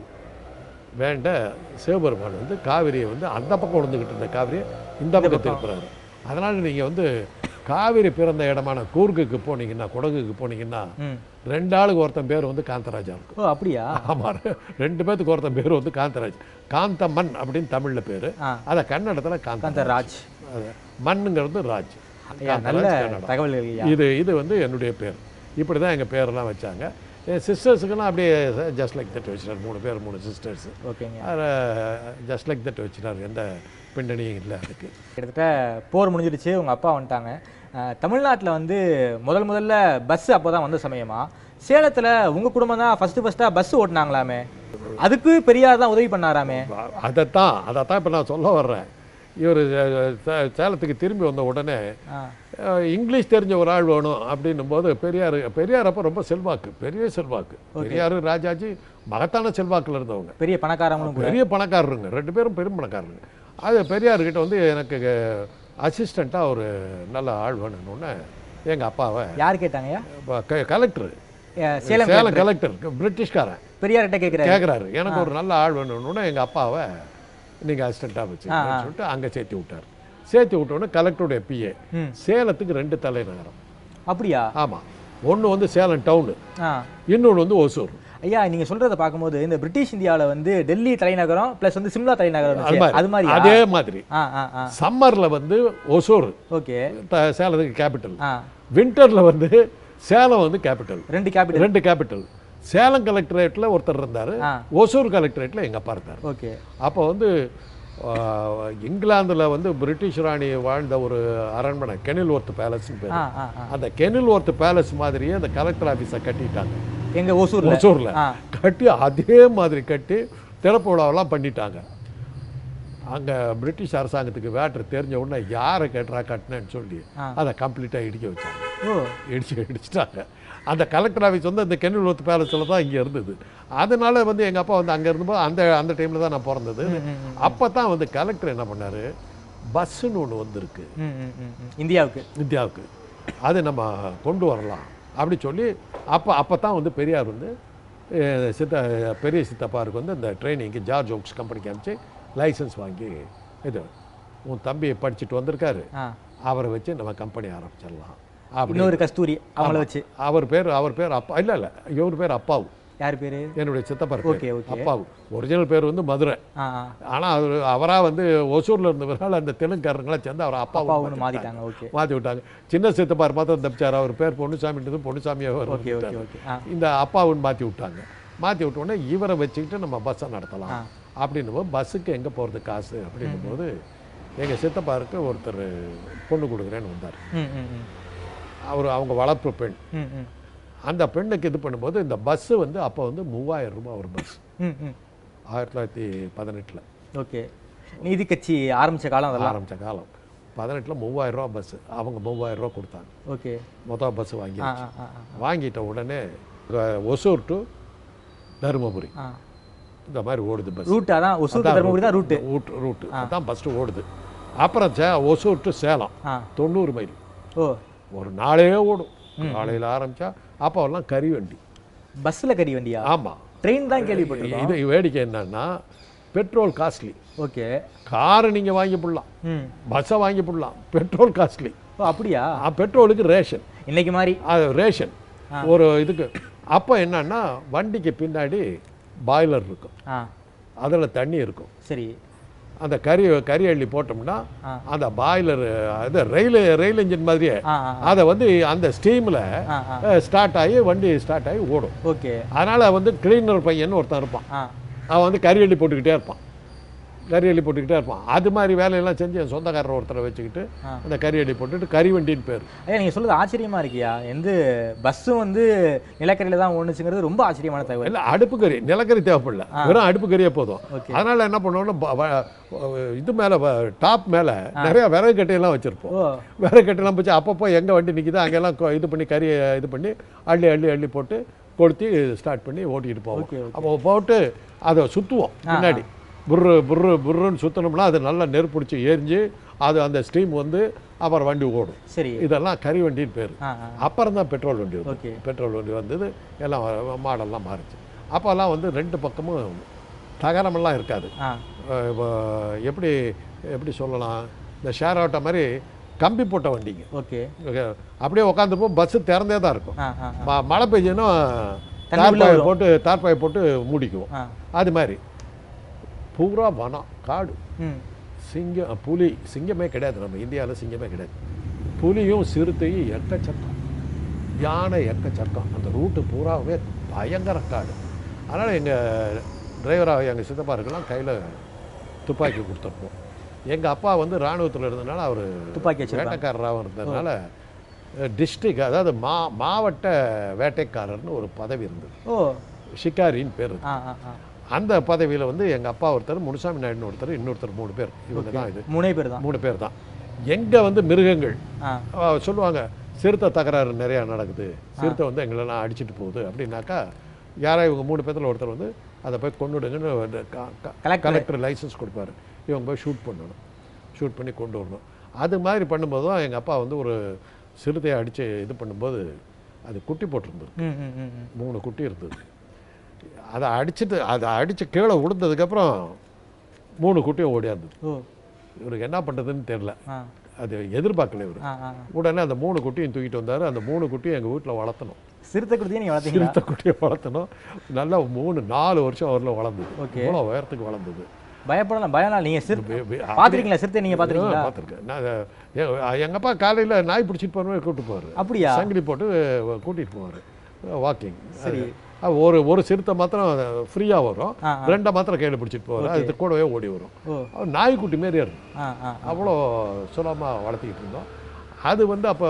வேண்ட சிவபெருமான் வந்து காவிரியை வந்து அந்த பக்கம் விழுந்துக்கிட்டு இருந்த காவிரியை இந்த பக்கம் திருப்புறாரு அதனால் நீங்கள் வந்து காவிரி பிறந்த இடமான கூர்குக்கு போனீங்கன்னா குடகுக்கு போனீங்கன்னா ம் ரெண்டு ஆளுக்கு ஒருத்தன் பேர் வந்து காந்தராஜா இருக்கும் ஓ அப்படியா ஆமாம் ரெண்டு பேத்துக்கு ஒருத்தன் பேர் வந்து காந்தராஜ் காந்தமன் அப்படின்னு தமிழில் பேர் ஆ அதை கன்னடத்தில் காந்த காந்தராஜ் மண்ணுங்கிறது ராஜ் ஐயா நல்ல காந்தராஜ் கன்னடம் தகவல்கள் ஐயா இது இது வந்து என்னுடைய பேர் இப்படி தான் எங்கள் பேரெல்லாம் வச்சாங்க என் சிஸ்டர்ஸுக்கெல்லாம் அப்படியே ஜஸ்ட் லைக் தட் வச்சுட்டார் மூணு பேர் மூணு சிஸ்டர்ஸ் ஓகேங்க ஜஸ்ட் லைக் தட் வச்சுட்டார் எந்த பின்னணியும் இல்லை அதுக்கு கிட்டத்தட்ட போர் முடிஞ்சிடுச்சு உங்கள் அப்பா வந்துட்டாங்க தமிழ்நாட்டில் வந்து முதல் முதல்ல பஸ் அப்போ தான் வந்த சமயமா சேலத்தில் உங்கள் குடும்பம் தான் ஃபஸ்ட்டு ஃபஸ்ட்டாக பஸ் ஓட்டினாங்களாமே அதுக்கு பெரியார் தான் உதவி பண்ணாராமே அதைத்தான் அதைத்தான் இப்போ நான் சொல்ல வர்றேன் இவர் சேலத்துக்கு திரும்பி வந்த உடனே ஆ அஹ், இங்கிலீஷ் தெரிஞ்ச ஒரு ஆள் வேணும் அப்படின்னும் போது பெரியார் பெரியார் அப்போ ரொம்ப செல்வாக்கு பெரிய செல்வாக்கு பெரியார் ராஜாஜி மகத்தான செல்வாக்கில் இருந்தவங்க பெரிய பணக்காரங்களும் கூட பெரிய பணக்காரருங்க ரெண்டு பேரும் பெரும் பணக்காரருங்க அது பெரியார்கிட்ட வந்து எனக்கு அசிஸ்டண்ட்டாக ஒரு நல்ல ஆள் வேணும்னு எங்கள் அப்பாவை யார் கேட்டாங்கய்யா கலெக்டர் அஹ் சேலம் சேலம் கலெக்டர் பிரிட்டிஷ்காரன் பெரியார்கிட்ட கேட்குறாரு கேட்குறாரு எனக்கு ஒரு நல்ல ஆள் வேணும்னு எங்கள் அப்பாவை நீங்கள் அசிஸ்டண்ட்டாக வச்சுக்கன்னு சொல்லிட்டு அங்கே சேர்த்து விட்டார் சேர்த்து விட்டோன்னே கலெக்டருடைய பிஏ ம். சேலத்துக்கு ரெண்டு தலைநகரம் அப்படியா ஆமாம் ஒன்று வந்து சேலம் டவுனு ஆ இன்னொன்று வந்து ஒசூர் ஐயா நீங்க சொல்றத பார்க்கும்போது இந்த பிரிட்டிஷ் இந்தியாவில் வந்து டெல்லி தலைநகரம் ப்ளஸ் வந்து சிம்லா தலைநகரம் அது இருந்துச்சு. அது மாதிரி மாதிரி அதே மாதிரி ஆ ஆ ஆ சம்மரில் வந்து ஒசூர் ஓகே த- சேலத்துக்கு கேபிட்டல் ஆ வின்டரில் வந்து சேலம் வந்து கேபிட்டல் ரெண்டு கேபிட்டல் ரெண்டு கேபிட்டல் சேலம் கலெக்டரேட்டில் ஒருத்தர் இருந்தார் ஆ. ஒசூர் கலெக்டரேட்டில் எங்கள் அப்பா இருந்தார் ஓகே அப்போ வந்து இங்கிலாந்தில் வந்து பிரிட்டிஷ் ராணி வாழ்ந்த ஒரு அரண்மனை கெனில்வொர்த் பேலஸ்னு பேர் ஆ ஆ ஆ அந்த கெனில்வொர்த் பேலஸ் மாதிரியே அந்த கலெக்டர் ஆஃபீஸை கட்டிட்டாங்க எங்க ஓசூர்ல ஒசூரில் ஆ கட்டி அதே மாதிரி கட்டி திறப்பு விழாவெல்லாம் பண்ணிட்டாங்க அங்கே பிரிட்டிஷ் அரசாங்கத்துக்கு வேட்டர் தெரிஞ்ச உடனே யாரை கேட்டுறா கட்டினேன்னு சொல்லி ஆ. அதை கம்ப்ளீட்டாக இடிக்க வச்சாங்க ஓ இடிச்சு இடிச்சிட்டாங்க அந்த கலெக்டர் ஆஃபீஸ் வந்து அந்த கெனில்வொர்த் பேலஸில் தான் இங்கே இருந்தது அதனால வந்து எங்கள் அப்பா வந்து அங்கே இருந்தபோது அந்த அந்த டைமில் தான் நான் பிறந்தது அப்போ தான் வந்து கலெக்டர் என்ன பண்ணார் பஸ்ஸுன்னு ஒன்று வந்திருக்கு ம் ம் ம் ம். இந்தியாவுக்கு இந்தியாவுக்கு அது நம்ம கொண்டு வரலாம் அப்படி சொல்லி அப்போ அப்போ தான் வந்து பெரியார் வந்து அஹ், சித்த பெரிய சித்தப்பாருக்கு வந்து இந்த ட்ரைனிங்க்கு ஜார்ஜ் ஓக்ஸ் கம்பெனிக்கு அனுப்பிச்சு லைசன்ஸ் வாங்கி இது உன் தம்பி படிச்சுட்டு வந்திருக்காரு ஆ அவரை வச்சு நம்ம கம்பெனி ஆரம்பிச்சிடலாம் அப்படி இன்னொரு கஸ்தூரி அவங்கள வச்சு அவர் பேர் அவர் பேர் அப்பா இல்லை இல்லை இவர் பேர் அப்பாவு யார் பேரு என்னுடைய சித்தப்பர் Okay, பேர் okay. அப்பாவு ஒரிஜினல் பேர் வந்து மதுரை ஆ ஆ ஆனால் அவர் அவராக வந்து ஒசூரில் இருந்தவரால் அந்த தெலுங்குக்காரங்களாம் சேர்ந்து அவர் அப்பாவுன்னு அப்பாவும் மாத்திட்டாங்க ஓகே மாற்றி விட்டாங்க சின்ன சித்தப்பார் மாத்திரம் தப்பிச்சார் அவர் பேர் பொன்னுசாமின்றது பொன்னுசாமியாக ஓகே ஓகே ஓகே ஆ இந்த அப்பாவுன்னு மாற்றி விட்டாங்க மாற்றி விட்ட உடனே இவரை வச்சுக்கிட்டு நம்ம பஸ்ஸை நடத்தலாம் ஆ. அப்படின்னும் போது பஸ்ஸுக்கு எங்கே போகிறது காசு அப்படின்னும் போது எங்கள் சித்தப்பாருக்கு ஒருத்தர் பொண்ணு கொடுக்குறேன்னு வந்தார் ம் ம் ம் அவர் அவங்க வளர்ப்பு பெண் ம் ம் அந்த பெண்ணுக்கு இது பண்ணும்போது இந்த பஸ்ஸு வந்து அப்போ வந்து மூவாயிரம் ரூபாய் ஒரு பஸ் ம் ம் ஆயிரத்தி தொள்ளாயிரத்தி பதினெட்டில் ஓகே நீதி கட்சி ஆரம்பிச்ச காலம் அதெல்லாம் ஆரம்பித்த காலம் பதினெட்டில் மூவாயிரம் ரூபா பஸ்ஸு அவங்க மூவாயிரம் ரூபா கொடுத்தாங்க ஓகே மொதல் பஸ் வாங்கி ஆ ஆ ஆ ஆ. வாங்கிட்ட உடனே அஹ், ஒசூர் டு தருமபுரி ஆ இந்த மாதிரி ஓடுது பஸ் ரூட் அதான் ஒசூர் தர்மபுரி தான் ரூட்டு ரூட் ரூட்டு அதான் ஃபஸ்ட்டு ஓடுது அப்புறம் சே ஒசூர் டு சேலம் ஆ தொண்ணூறு மைல் ஓ ஒரு நாளே ஓடும் காலையில் ஆரம்பித்தா அப்போல்லாம் கறி வண்டி பஸ்ல கறி வண்டியா ஆமாம் ட்ரெயின் தான் கேள்விப்பட்டிருக்கோம் இது வேடிக்கை என்னன்னா பெட்ரோல் காஸ்ட்லி ஓகே காரை நீங்கள் வாங்கி போடலாம் ம் பஸ்ஸை வாங்கி போடலாம் பெட்ரோல் காஸ்ட்லி ஓ அப்படியா பெட்ரோலுக்கு ரேஷன் இன்னைக்கு மாதிரி அது ரேஷன் ஒரு இதுக்கு அப்போ என்னன்னா வண்டிக்கு பின்னாடி பாய்லர் இருக்கும் ஆ அதில் தண்ணி இருக்கும் சரி அந்த கறி கறி அள்ளி போட்டோம்னா ஆ. அந்த பாய்லர் அது ரயில் ரயில் இன்ஜின் மாதிரியே ஆ ஆ அதை வந்து அந்த ஸ்டீமில் ஆ ஆ ஸ்டார்ட் ஆகி வண்டி ஸ்டார்ட் ஆகி ஓடும் ஓகே அதனால் வந்து கிளீனர் பையன் ஒருத்தன் இருப்பான் ஆ அவன் வந்து கறி அள்ளி போட்டுக்கிட்டே இருப்பான் கறி அள்ளி போட்டுக்கிட்டே இருப்பான் அது மாதிரி வேலையெல்லாம் செஞ்சு என் சொந்தக்காரர் ஒருத்தரை வச்சுக்கிட்டு ஆ. அந்த கறி அள்ளி போட்டுட்டு கறி வண்டின்னு பேர் ஐயா நீங்க சொல்றது ஆச்சரியமா இருக்கியா எந்த பஸ்ஸும் வந்து நிலக்கரியில தான் ஓடுச்சுங்கிறது ரொம்ப ஆச்சரியமான தகவல் இல்லை அடுப்பு கறி நிலக்கரி தேவைப்படல வெறும் அடுப்பு கறியே போதும் ஓகே அதனால என்ன பண்ணுவோம்னா ப- வ- இது மேலே டாப் மேலே நிறைய விறகு கட்டையெல்லாம் வச்சுருப்போம் ஓ விறகு கட்டையெல்லாம் போச்சு அப்பப்போ எங்கே வண்டி நிற்கிதோ அங்கெல்லாம் கொ- இது பண்ணி கறியை இது பண்ணி அள்ளி அள்ளி அள்ளி போட்டு கொளுத்தி ஸ்டார்ட் பண்ணி ஓட்டிகிட்டு போவோம் ஓகே, ஓகே. அப்போ போட்டு அதை சுற்றுவோம் பின்னாடி புர்ரு புர்ரு புர்ருன்னு சுற்றினோம்னா அது நல்லா நெருப்பிடிச்சி எரிஞ்சு அது அந்த ஸ்டீம் வந்து அப்புறம் வண்டி ஓடும் சரி இதெல்லாம் கறி வண்டின்னு பேர் ஆ ஆ அப்புறம் தான் பெட்ரோல் வண்டி வந்து ஓகே பெட்ரோல் வண்டி வந்தது எல்லாம் மாடல்லாம் மாறிச்சு அப்போல்லாம் வந்து ரெண்டு பக்கமும் தகரமெல்லாம் இருக்காது ஆ அஹ் இப்போ எப்படி எப்படி சொல்லலாம் இந்த ஷேர் ஆட்டோ மாதிரி கம்பி போட்ட வண்டிங்க ஓகே Okay. அப்படியே உட்காந்துப்போம் பஸ்ஸு திறந்தே தான் இருக்கும் ஆ ஆ ம- மழை பெய்ஞ்சுன்னா தண்ணி உள்ள தார்பாயை வரும். போட்டு தார்பாயை போட்டு மூடிக்குவோம் ஆ அது மாதிரி பூரா வனம் காடு ம் சிங்கம் புலி சிங்கமே கிடையாது நம்ம இந்தியாவில் சிங்கமே கிடையாது புலியும் சிறுத்தையும் எக்கச்சக்கம் யானை எக்கச்சக்கம் அந்த ரூட்டு பூராவே பயங்கர காடு அதனால் எங்கள் டிரைவராக எங்கள் சித்தப்பாருக்கெல்லாம் கையில் துப்பாக்கி கொடுத்துருப்போம் எங்கள் அப்பா வந்து இராணுவத்தில் இருந்தனால அவர் துப்பாக்கி வச்சிருப்பாங்க வேட்டைக்காரராகவும் இருந்ததுனால டிஸ்ட்ரிக்ட் அதாவது மா மாவட்ட வேட்டைக்காரர்னு ஒரு பதவி இருந்தது ஓ ஷிக்காரின்னு பேர் ஆ ஆ ஆ அந்த பதவியில் வந்து எங்கள் அப்பா ஒருத்தர் முனுசாமி நாயுடுன்னு ஒருத்தர் இன்னொருத்தர் மூணு பேர் இவங்க தான் இது மூணே பேர் தான் மூணு பேர் தான் எங்கே வந்து மிருகங்கள் ஆ அஹ் சொல்லுவாங்க சிறுத்தை தகராறு நிறையா நடக்குது சிறுத்தை வந்து எங்களெல்லாம் அடிச்சிட்டு போகுது அப்படின்னாக்கா யாரா இவங்க மூணு பேர்த்துல ஒருத்தர் வந்து அதை போய் கொண்டுடுங்கன்னு வந்து க- க- Collector. கலெக்டர் லைசன்ஸ் கொடுப்பாரு இவங்க போய் ஷூட் பண்ணணும் ஷூட் பண்ணி கொண்டு வரணும் அது மாதிரி பண்ணும்போது தான் எங்கள் அப்பா வந்து ஒரு சிறுத்தையை அடித்து இது பண்ணும்போது அது குட்டி போட்டிருந்தது ம் ம் ம் ம் மூணு குட்டி இருந்தது அதை அடிச்சிட்டு அதை அடித்து கீழே விழுந்ததுக்கப்புறம் மூணு குட்டியும் ஓடியாந்தது ஓ இவருக்கு என்ன பண்ணுறதுன்னு தெரில ஆ அது எதிர்பார்க்கல இவர் ஆ ஆ உடனே அந்த மூணு குட்டியும் தூக்கிட்டு வந்தார் அந்த மூணு குட்டியும் எங்கள் வீட்டில் வளர்த்தணும் சிறுத்தை கொடுத்தே நீங்க வளர்த்தீங்களா சிறுத்தை குட்டியை வளர்த்தணும் நல்லா மூணு நாலு வருஷம் அவரில் வளர்ந்தது Okay. இவ்வளோ உயரத்துக்கு வளர்ந்தது பயப்படலாம் பயம்லாம் நீங்க சிறு வே- வே- பாத்திருக்கீங்களா சிறுத்தை நீங்க பாத்திருக்கீங்களா பார்த்துருக்கேன் நான் எங்கள் அப்பா காலையில் நாய் பிடிச்சிட்டு போகிறவங்க கூப்பிட்டு போவார் அப்படியா சங்கிலி போட்டு கூட்டிகிட்டு போவார் வாக்கிங் சரி. ஒரு ஒரு சிறுத்தை மாத்திரம் ஃப்ரீயாக வரும் ஆ, ரெண்டை மாத்திரம் கையில் பிடிச்சிட்டு போவார் அது கூடவே ஓடி வரும் ஓ அவர் நாய்க்குட்டி மாரியே இருக்கும் ஆ ஆ அவ்வளோ சுலபமாக வளர்த்திக்கிட்டு இருந்தோம் அது வந்து அப்போ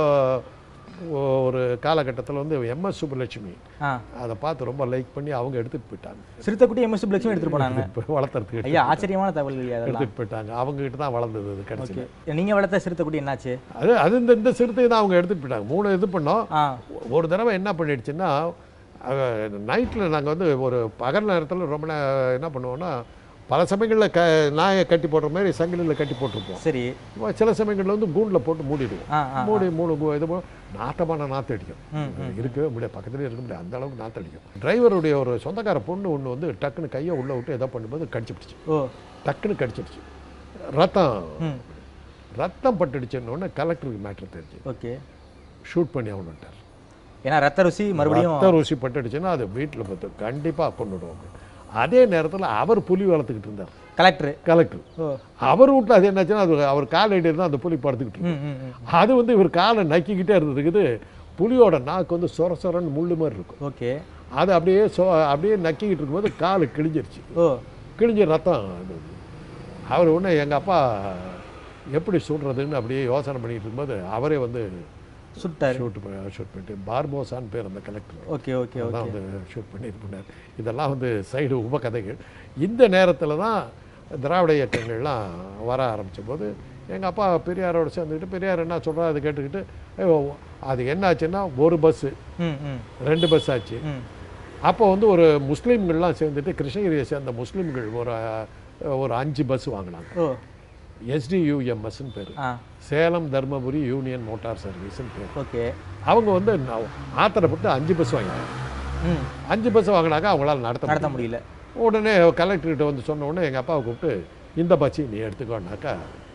ஒரு காலகட்டத்தில் வந்து எம்எஸ் சுப்புலட்சுமி ஆ அதை பார்த்து ரொம்ப லைக் பண்ணி அவங்க எடுத்துகிட்டு போயிட்டாங்க சிறுத்தை குட்டி எம்எஸ் லட்சுமி எடுத்துட்டு போனாங்க இப்போ வளர்த்துறதுக்கு ஐயா ஆச்சரியமான தகவல் இல்லையா அதெல்லாம் எடுத்துகிட்டு போயிட்டாங்க அவங்ககிட்ட தான் வளர்ந்தது அது கடைசியில் ஓகே நீங்க வளர்த்த சிறுத்தை குட்டி என்னாச்சு அது அது இந்த இந்த சிறுத்தையை தான் அவங்க எடுத்துகிட்டு போயிட்டாங்க மூணு இது பண்ணோம் ஆ ஒரு தடவை என்ன பண்ணிடுச்சுன்னா நைட்டில் நாங்கள் வந்து ஒரு பகல் நேரத்தில் ரொம்ப நே என்ன பண்ணுவோம்னா பல சமயங்களில் க நாயை கட்டி போடுற மாதிரி சங்கிலியில் கட்டி போட்டிருப்போம் சரி இப்ப சில சமயங்களில் வந்து கூண்டில் போட்டு மூடிடுவோம் ஆ ஆ மூடி மூணு கு- இது போ- நாட்டமான நாற்று அடிக்கும் ம், இருக்கவே முடியாது பக்கத்துலேயே இருக்க முடியாது அந்த அளவுக்கு நாற்று அடிக்கும் டிரைவருடைய ஒரு சொந்தக்கார பொண்ணு ஒன்று வந்து டக்குன்னு கையை உள்ளே விட்டு எதோ பண்ணும்போது கடிச்சிடுச்சு ஓ டக்குன்னு கடிச்சிடுச்சு ரத்தம் ம் ரத்தம் பட்டுடுச்சுன்னு உடனே கலெக்டருக்கு மேட்ரு தெரிஞ்சு ஓகே ஷூட் பண்ணி அவனுட்டார் ஏன்னா ரத்த ருசி மறுபடியும் ரத்த ருசி பட்டுடுச்சுன்னா அது வீட்டில் பார்த்து கண்டிப்பாக கொண்டுடுவாங்க அதே நேரத்தில் அவர் புலி வளர்த்துக்கிட்டு இருந்தார் கலெக்டர் கலெக்டர் ஓ அவர் வீட்டில் அது என்னாச்சுன்னா அது அவர் கால் ஐடி தான் அந்த புலி படுத்துக்கிட்டு இருக்கு. ம் ம் ம் அது வந்து இவர் காலை நக்கிக்கிட்டே இருந்ததுக்குது புலியோட நாக்கு வந்து சொர சொரன்னு முள்ளு மாதிரி இருக்கும் ஓகே அது அப்படியே சொ அப்படியே நக்கிக்கிட்டு இருக்கும்போது கால் கிழிஞ்சிருச்சு ஓ கிழிஞ்ச ரத்தம் அது. அவர் ஒன்று எங்கள் அப்பா எப்படி சுடுறதுன்னு அப்படியே யோசனை பண்ணிட்டு இருக்கும்போது அவரே வந்து சுட்டாரு ஷூட் ஷூட் பண்ணிட்டு பார்போசான்னு பேர் அந்த கலெக்டர் ஓகே ஓகே அதான் ஓகே வந்து ஷூட் பண்ணியிருப்பார் இதெல்லாம் வந்து சைடு உபகதைகள் இந்த நேரத்தில் தான் திராவிட இயக்கங்கள்லாம் வர ஆரம்பித்த போது எங்கள் அப்பா பெரியாரோட சேர்ந்துக்கிட்டு பெரியார் என்ன சொல்கிறா அதை கேட்டுக்கிட்டு ஐயோ, அது என்னாச்சுன்னா ஒரு பஸ்ஸு ம் ம் ரெண்டு பஸ் ஆச்சு ம் அப்போ வந்து ஒரு முஸ்லீம்கள்லாம் சேர்ந்துட்டு கிருஷ்ணகிரியை சேர்ந்த முஸ்லீம்கள் ஒரு அஹ், ஒரு அஞ்சு பஸ் வாங்கினாங்க ஓ எஸ்டியூஎம்எஸ்ன்னு பேர் ஆ சேலம் தர்மபுரி யூனியன் மோட்டார் சர்வீஸ்னு பேர் ஓகே அவங்க வந்து ந- ஆத்திரப்பட்டு அஞ்சு பஸ் வாங்கினாங்க ம் அஞ்சு பஸ் வாங்கினாக்க அவங்களால நடத்த நடத்த முடியல முடியல உடனே கலெக்டர்கிட்ட வந்து சொன்ன உடனே எங்கள் அப்பாவை கூப்பிட்டு இந்த பஸ்ஸை நீ எடுத்துக்கோனாக்கா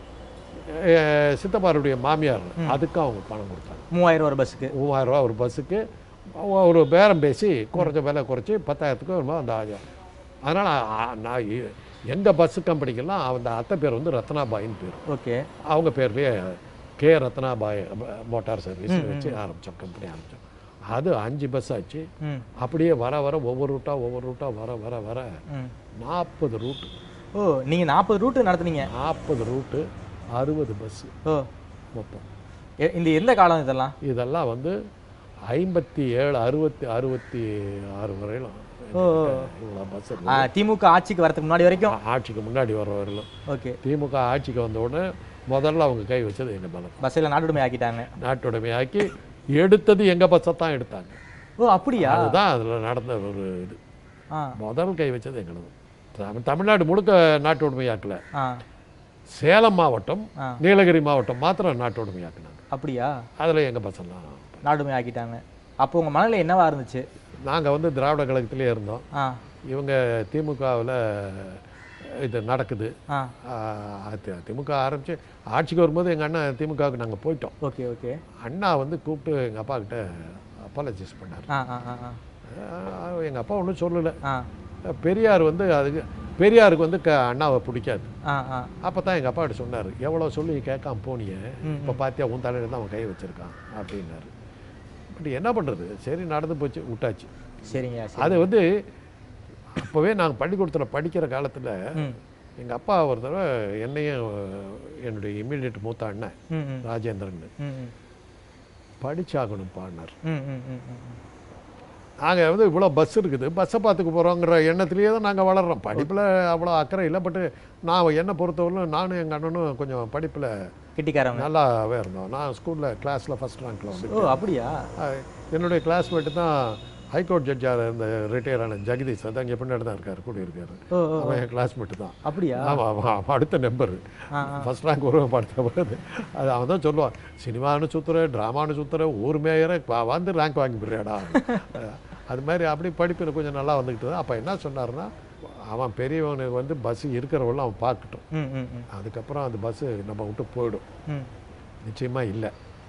அஹ், சித்தப்பாருடைய மாமியார் அதுக்கும் அவங்க பணம் கொடுத்தாங்க மூவாயிரம் ஒரு பஸ்ஸுக்கு மூவாயிரம் ரூபா ஒரு பஸ்ஸுக்கு ஒரு பேரம் பேசி குறைஞ்ச விலை குறைச்சி பத்தாயிரத்துக்கு வருமா அந்த ஆகும் அதனால் நான் எங்கள் பஸ்ஸு கம்பெனிக்கெல்லாம் அந்த அத்தை பேர் வந்து ரத்னாபாயின்னு பேர் ஓகே அவங்க பேர்லேயே கே ரத்னாபாய் மோட்டார் சர்வீஸ் வச்சு ஆரம்பித்தோம் கம்பெனி ஆரம்பித்தோம் அது அஞ்சு பஸ் ஆச்சு ம் அப்படியே வர வர ஒவ்வொரு ரூட்டாக ஒவ்வொரு ரூட்டாக வர வர வர ம் நாற்பது ரூட்டு ஓ நீங்கள் நாற்பது ரூட்டு நடத்துனீங்க நாற்பது ரூட்டு அறுபது பஸ்ஸு ஓ மொத்தம் எ- இந்த எந்த காலம் இதெல்லாம் இதெல்லாம் வந்து ஐம்பத்தி ஏழு அறுபத்தி அறுபத்தி ஆறு வரையிலும் ஓ இவ்வளோ பஸ் ஆ, திமுக ஆட்சிக்கு வரதுக்கு முன்னாடி வரைக்கும் ஆட்சிக்கு முன்னாடி வர வரையிலும் ஓகே திமுக ஆட்சிக்கு வந்த உடனே முதல்ல அவங்க கை வச்சது எங்கள் பலம் பஸ்ஸில் நாட்டுடைமை ஆக்கிட்டாங்க நாட்டுடைமையாக்கி எடுத்தது எங்கள் பஸ்ஸை தான் எடுத்தாங்க ஓ அப்படியா அதுதான் அதில் நடந்த ஒரு இது ஆ முதல் கை வச்சது எங்களது தமிழ் தமிழ்நாடு முழுக்க நாட்டு உடைமையாக்கல ஆ சேலம் மாவட்டம் ஆ. நீலகிரி மாவட்டம் மாத்திரம் நாட்டு உடைமையாக்குனாங்க அப்படியா அதில் எங்கள் பஸ்ஸெல்லாம் நாட்டுடைமை ஆக்கிட்டாங்க அப்போ உங்கள் மனநிலை என்னவா இருந்துச்சு நாங்கள் வந்து திராவிட கழகத்திலே இருந்தோம் ஆ இவங்க திமுகவில் இது நடக்குது ஆ ஆஹ் தி- திமுக ஆரம்பித்து ஆட்சிக்கு வரும்போது எங்கள் அண்ணன் திமுகவுக்கு நாங்கள் போயிட்டோம் ஓகே ஓகே அண்ணா வந்து கூப்பிட்டு எங்கள் அப்பா கிட்ட அப்பாலஜிஸ் பண்ணார் ஆ ஆ ஆ ஆ எங்கள் அப்பா ஒன்றும் சொல்லலை ஆ பெரியார் வந்து அதுக்கு பெரியாருக்கு வந்து க அண்ணாவை பிடிக்காது ஆ ஆ அப்போ தான் எங்கள் அப்பா கிட்ட சொன்னார் எவ்வளோ சொல்லி கேட்காம போனியே ம், இப்போ பார்த்தியா உன் தலையில் தான் அவன் கை வச்சிருக்கான் அப்படின்னாரு பட் என்ன பண்ணுறது சரி நடந்து போச்சு விட்டாச்சு சரிங்க சரி அது வந்து அப்போவே நாங்கள் பள்ளிக்கூடத்தில் படிக்கிற காலத்தில் ம் எங்கள் அப்பா ஒரு தடவை என்னையும் என்னுடைய இம்மீடியட் மூத்த அண்ணன் ம் ம் ராஜேந்திரன் ம் ம் படிச்சாகணும் பாடினார் ம் ம் ம் ம் நாங்கள் வந்து இவ்வளோ பஸ் இருக்குது பஸ்ஸை பார்த்துக்க போகிறோங்கிற எண்ணத்துலேயே தான் நாங்கள் வளர்றோம் படிப்பில் அவ்வளோ அக்கறை இல்லை பட்டு நான் என்னை பொறுத்தவரையிலும் நானும் எங்கள் அண்ணனும் கொஞ்சம் படிப்பில் கிட்டிக்காரவங்க நல்லாவே இருந்தோம் நான் ஸ்கூலில் கிளாஸில் ஃபஸ்ட் ரேங்க்கில் வந்து ஓ அப்படியா அஹ், என்னுடைய கிளாஸ்மேட்டு தான் ஹைகோர்ட் ஜட்ஜாக இருந்த ரிட்டையர் ஆன ஜெகதீஷ் அதான் இங்கே பின்னாடி தான் இருக்கார் கூட இருக்காரு ஓ ஓ அவன் என் கிளாஸ்மேட்டு தான் அப்படியா ஆமாம் ஆமாம் அவன் அடுத்த நம்பர் ஆ ஃபஸ்ட் ரேங்க் வருவேன் படுத்த பிறகு அது அவன் தான் சொல்லுவான் சினிமான்னு சுற்றுற ட்ராமான்னு சுற்றுற ஊர் மேயரை பா- வந்து ரேங்க் வாங்கி போடுறியாடா அது மாதிரி அப்படி படிப்பில் கொஞ்சம் நல்லா வந்துக்கிட்டு தான் அப்போ என்ன சொன்னார்னா அவன் பெரியவனுக்கு வந்து பஸ் இருக்கிறவங்களும் அவன் பார்க்கட்டும் ம் ம் ம் அதுக்கப்புறம் அந்த பஸ்ஸு நம்ம விட்டு போயிடும் ம் நிச்சயமாக இல்லை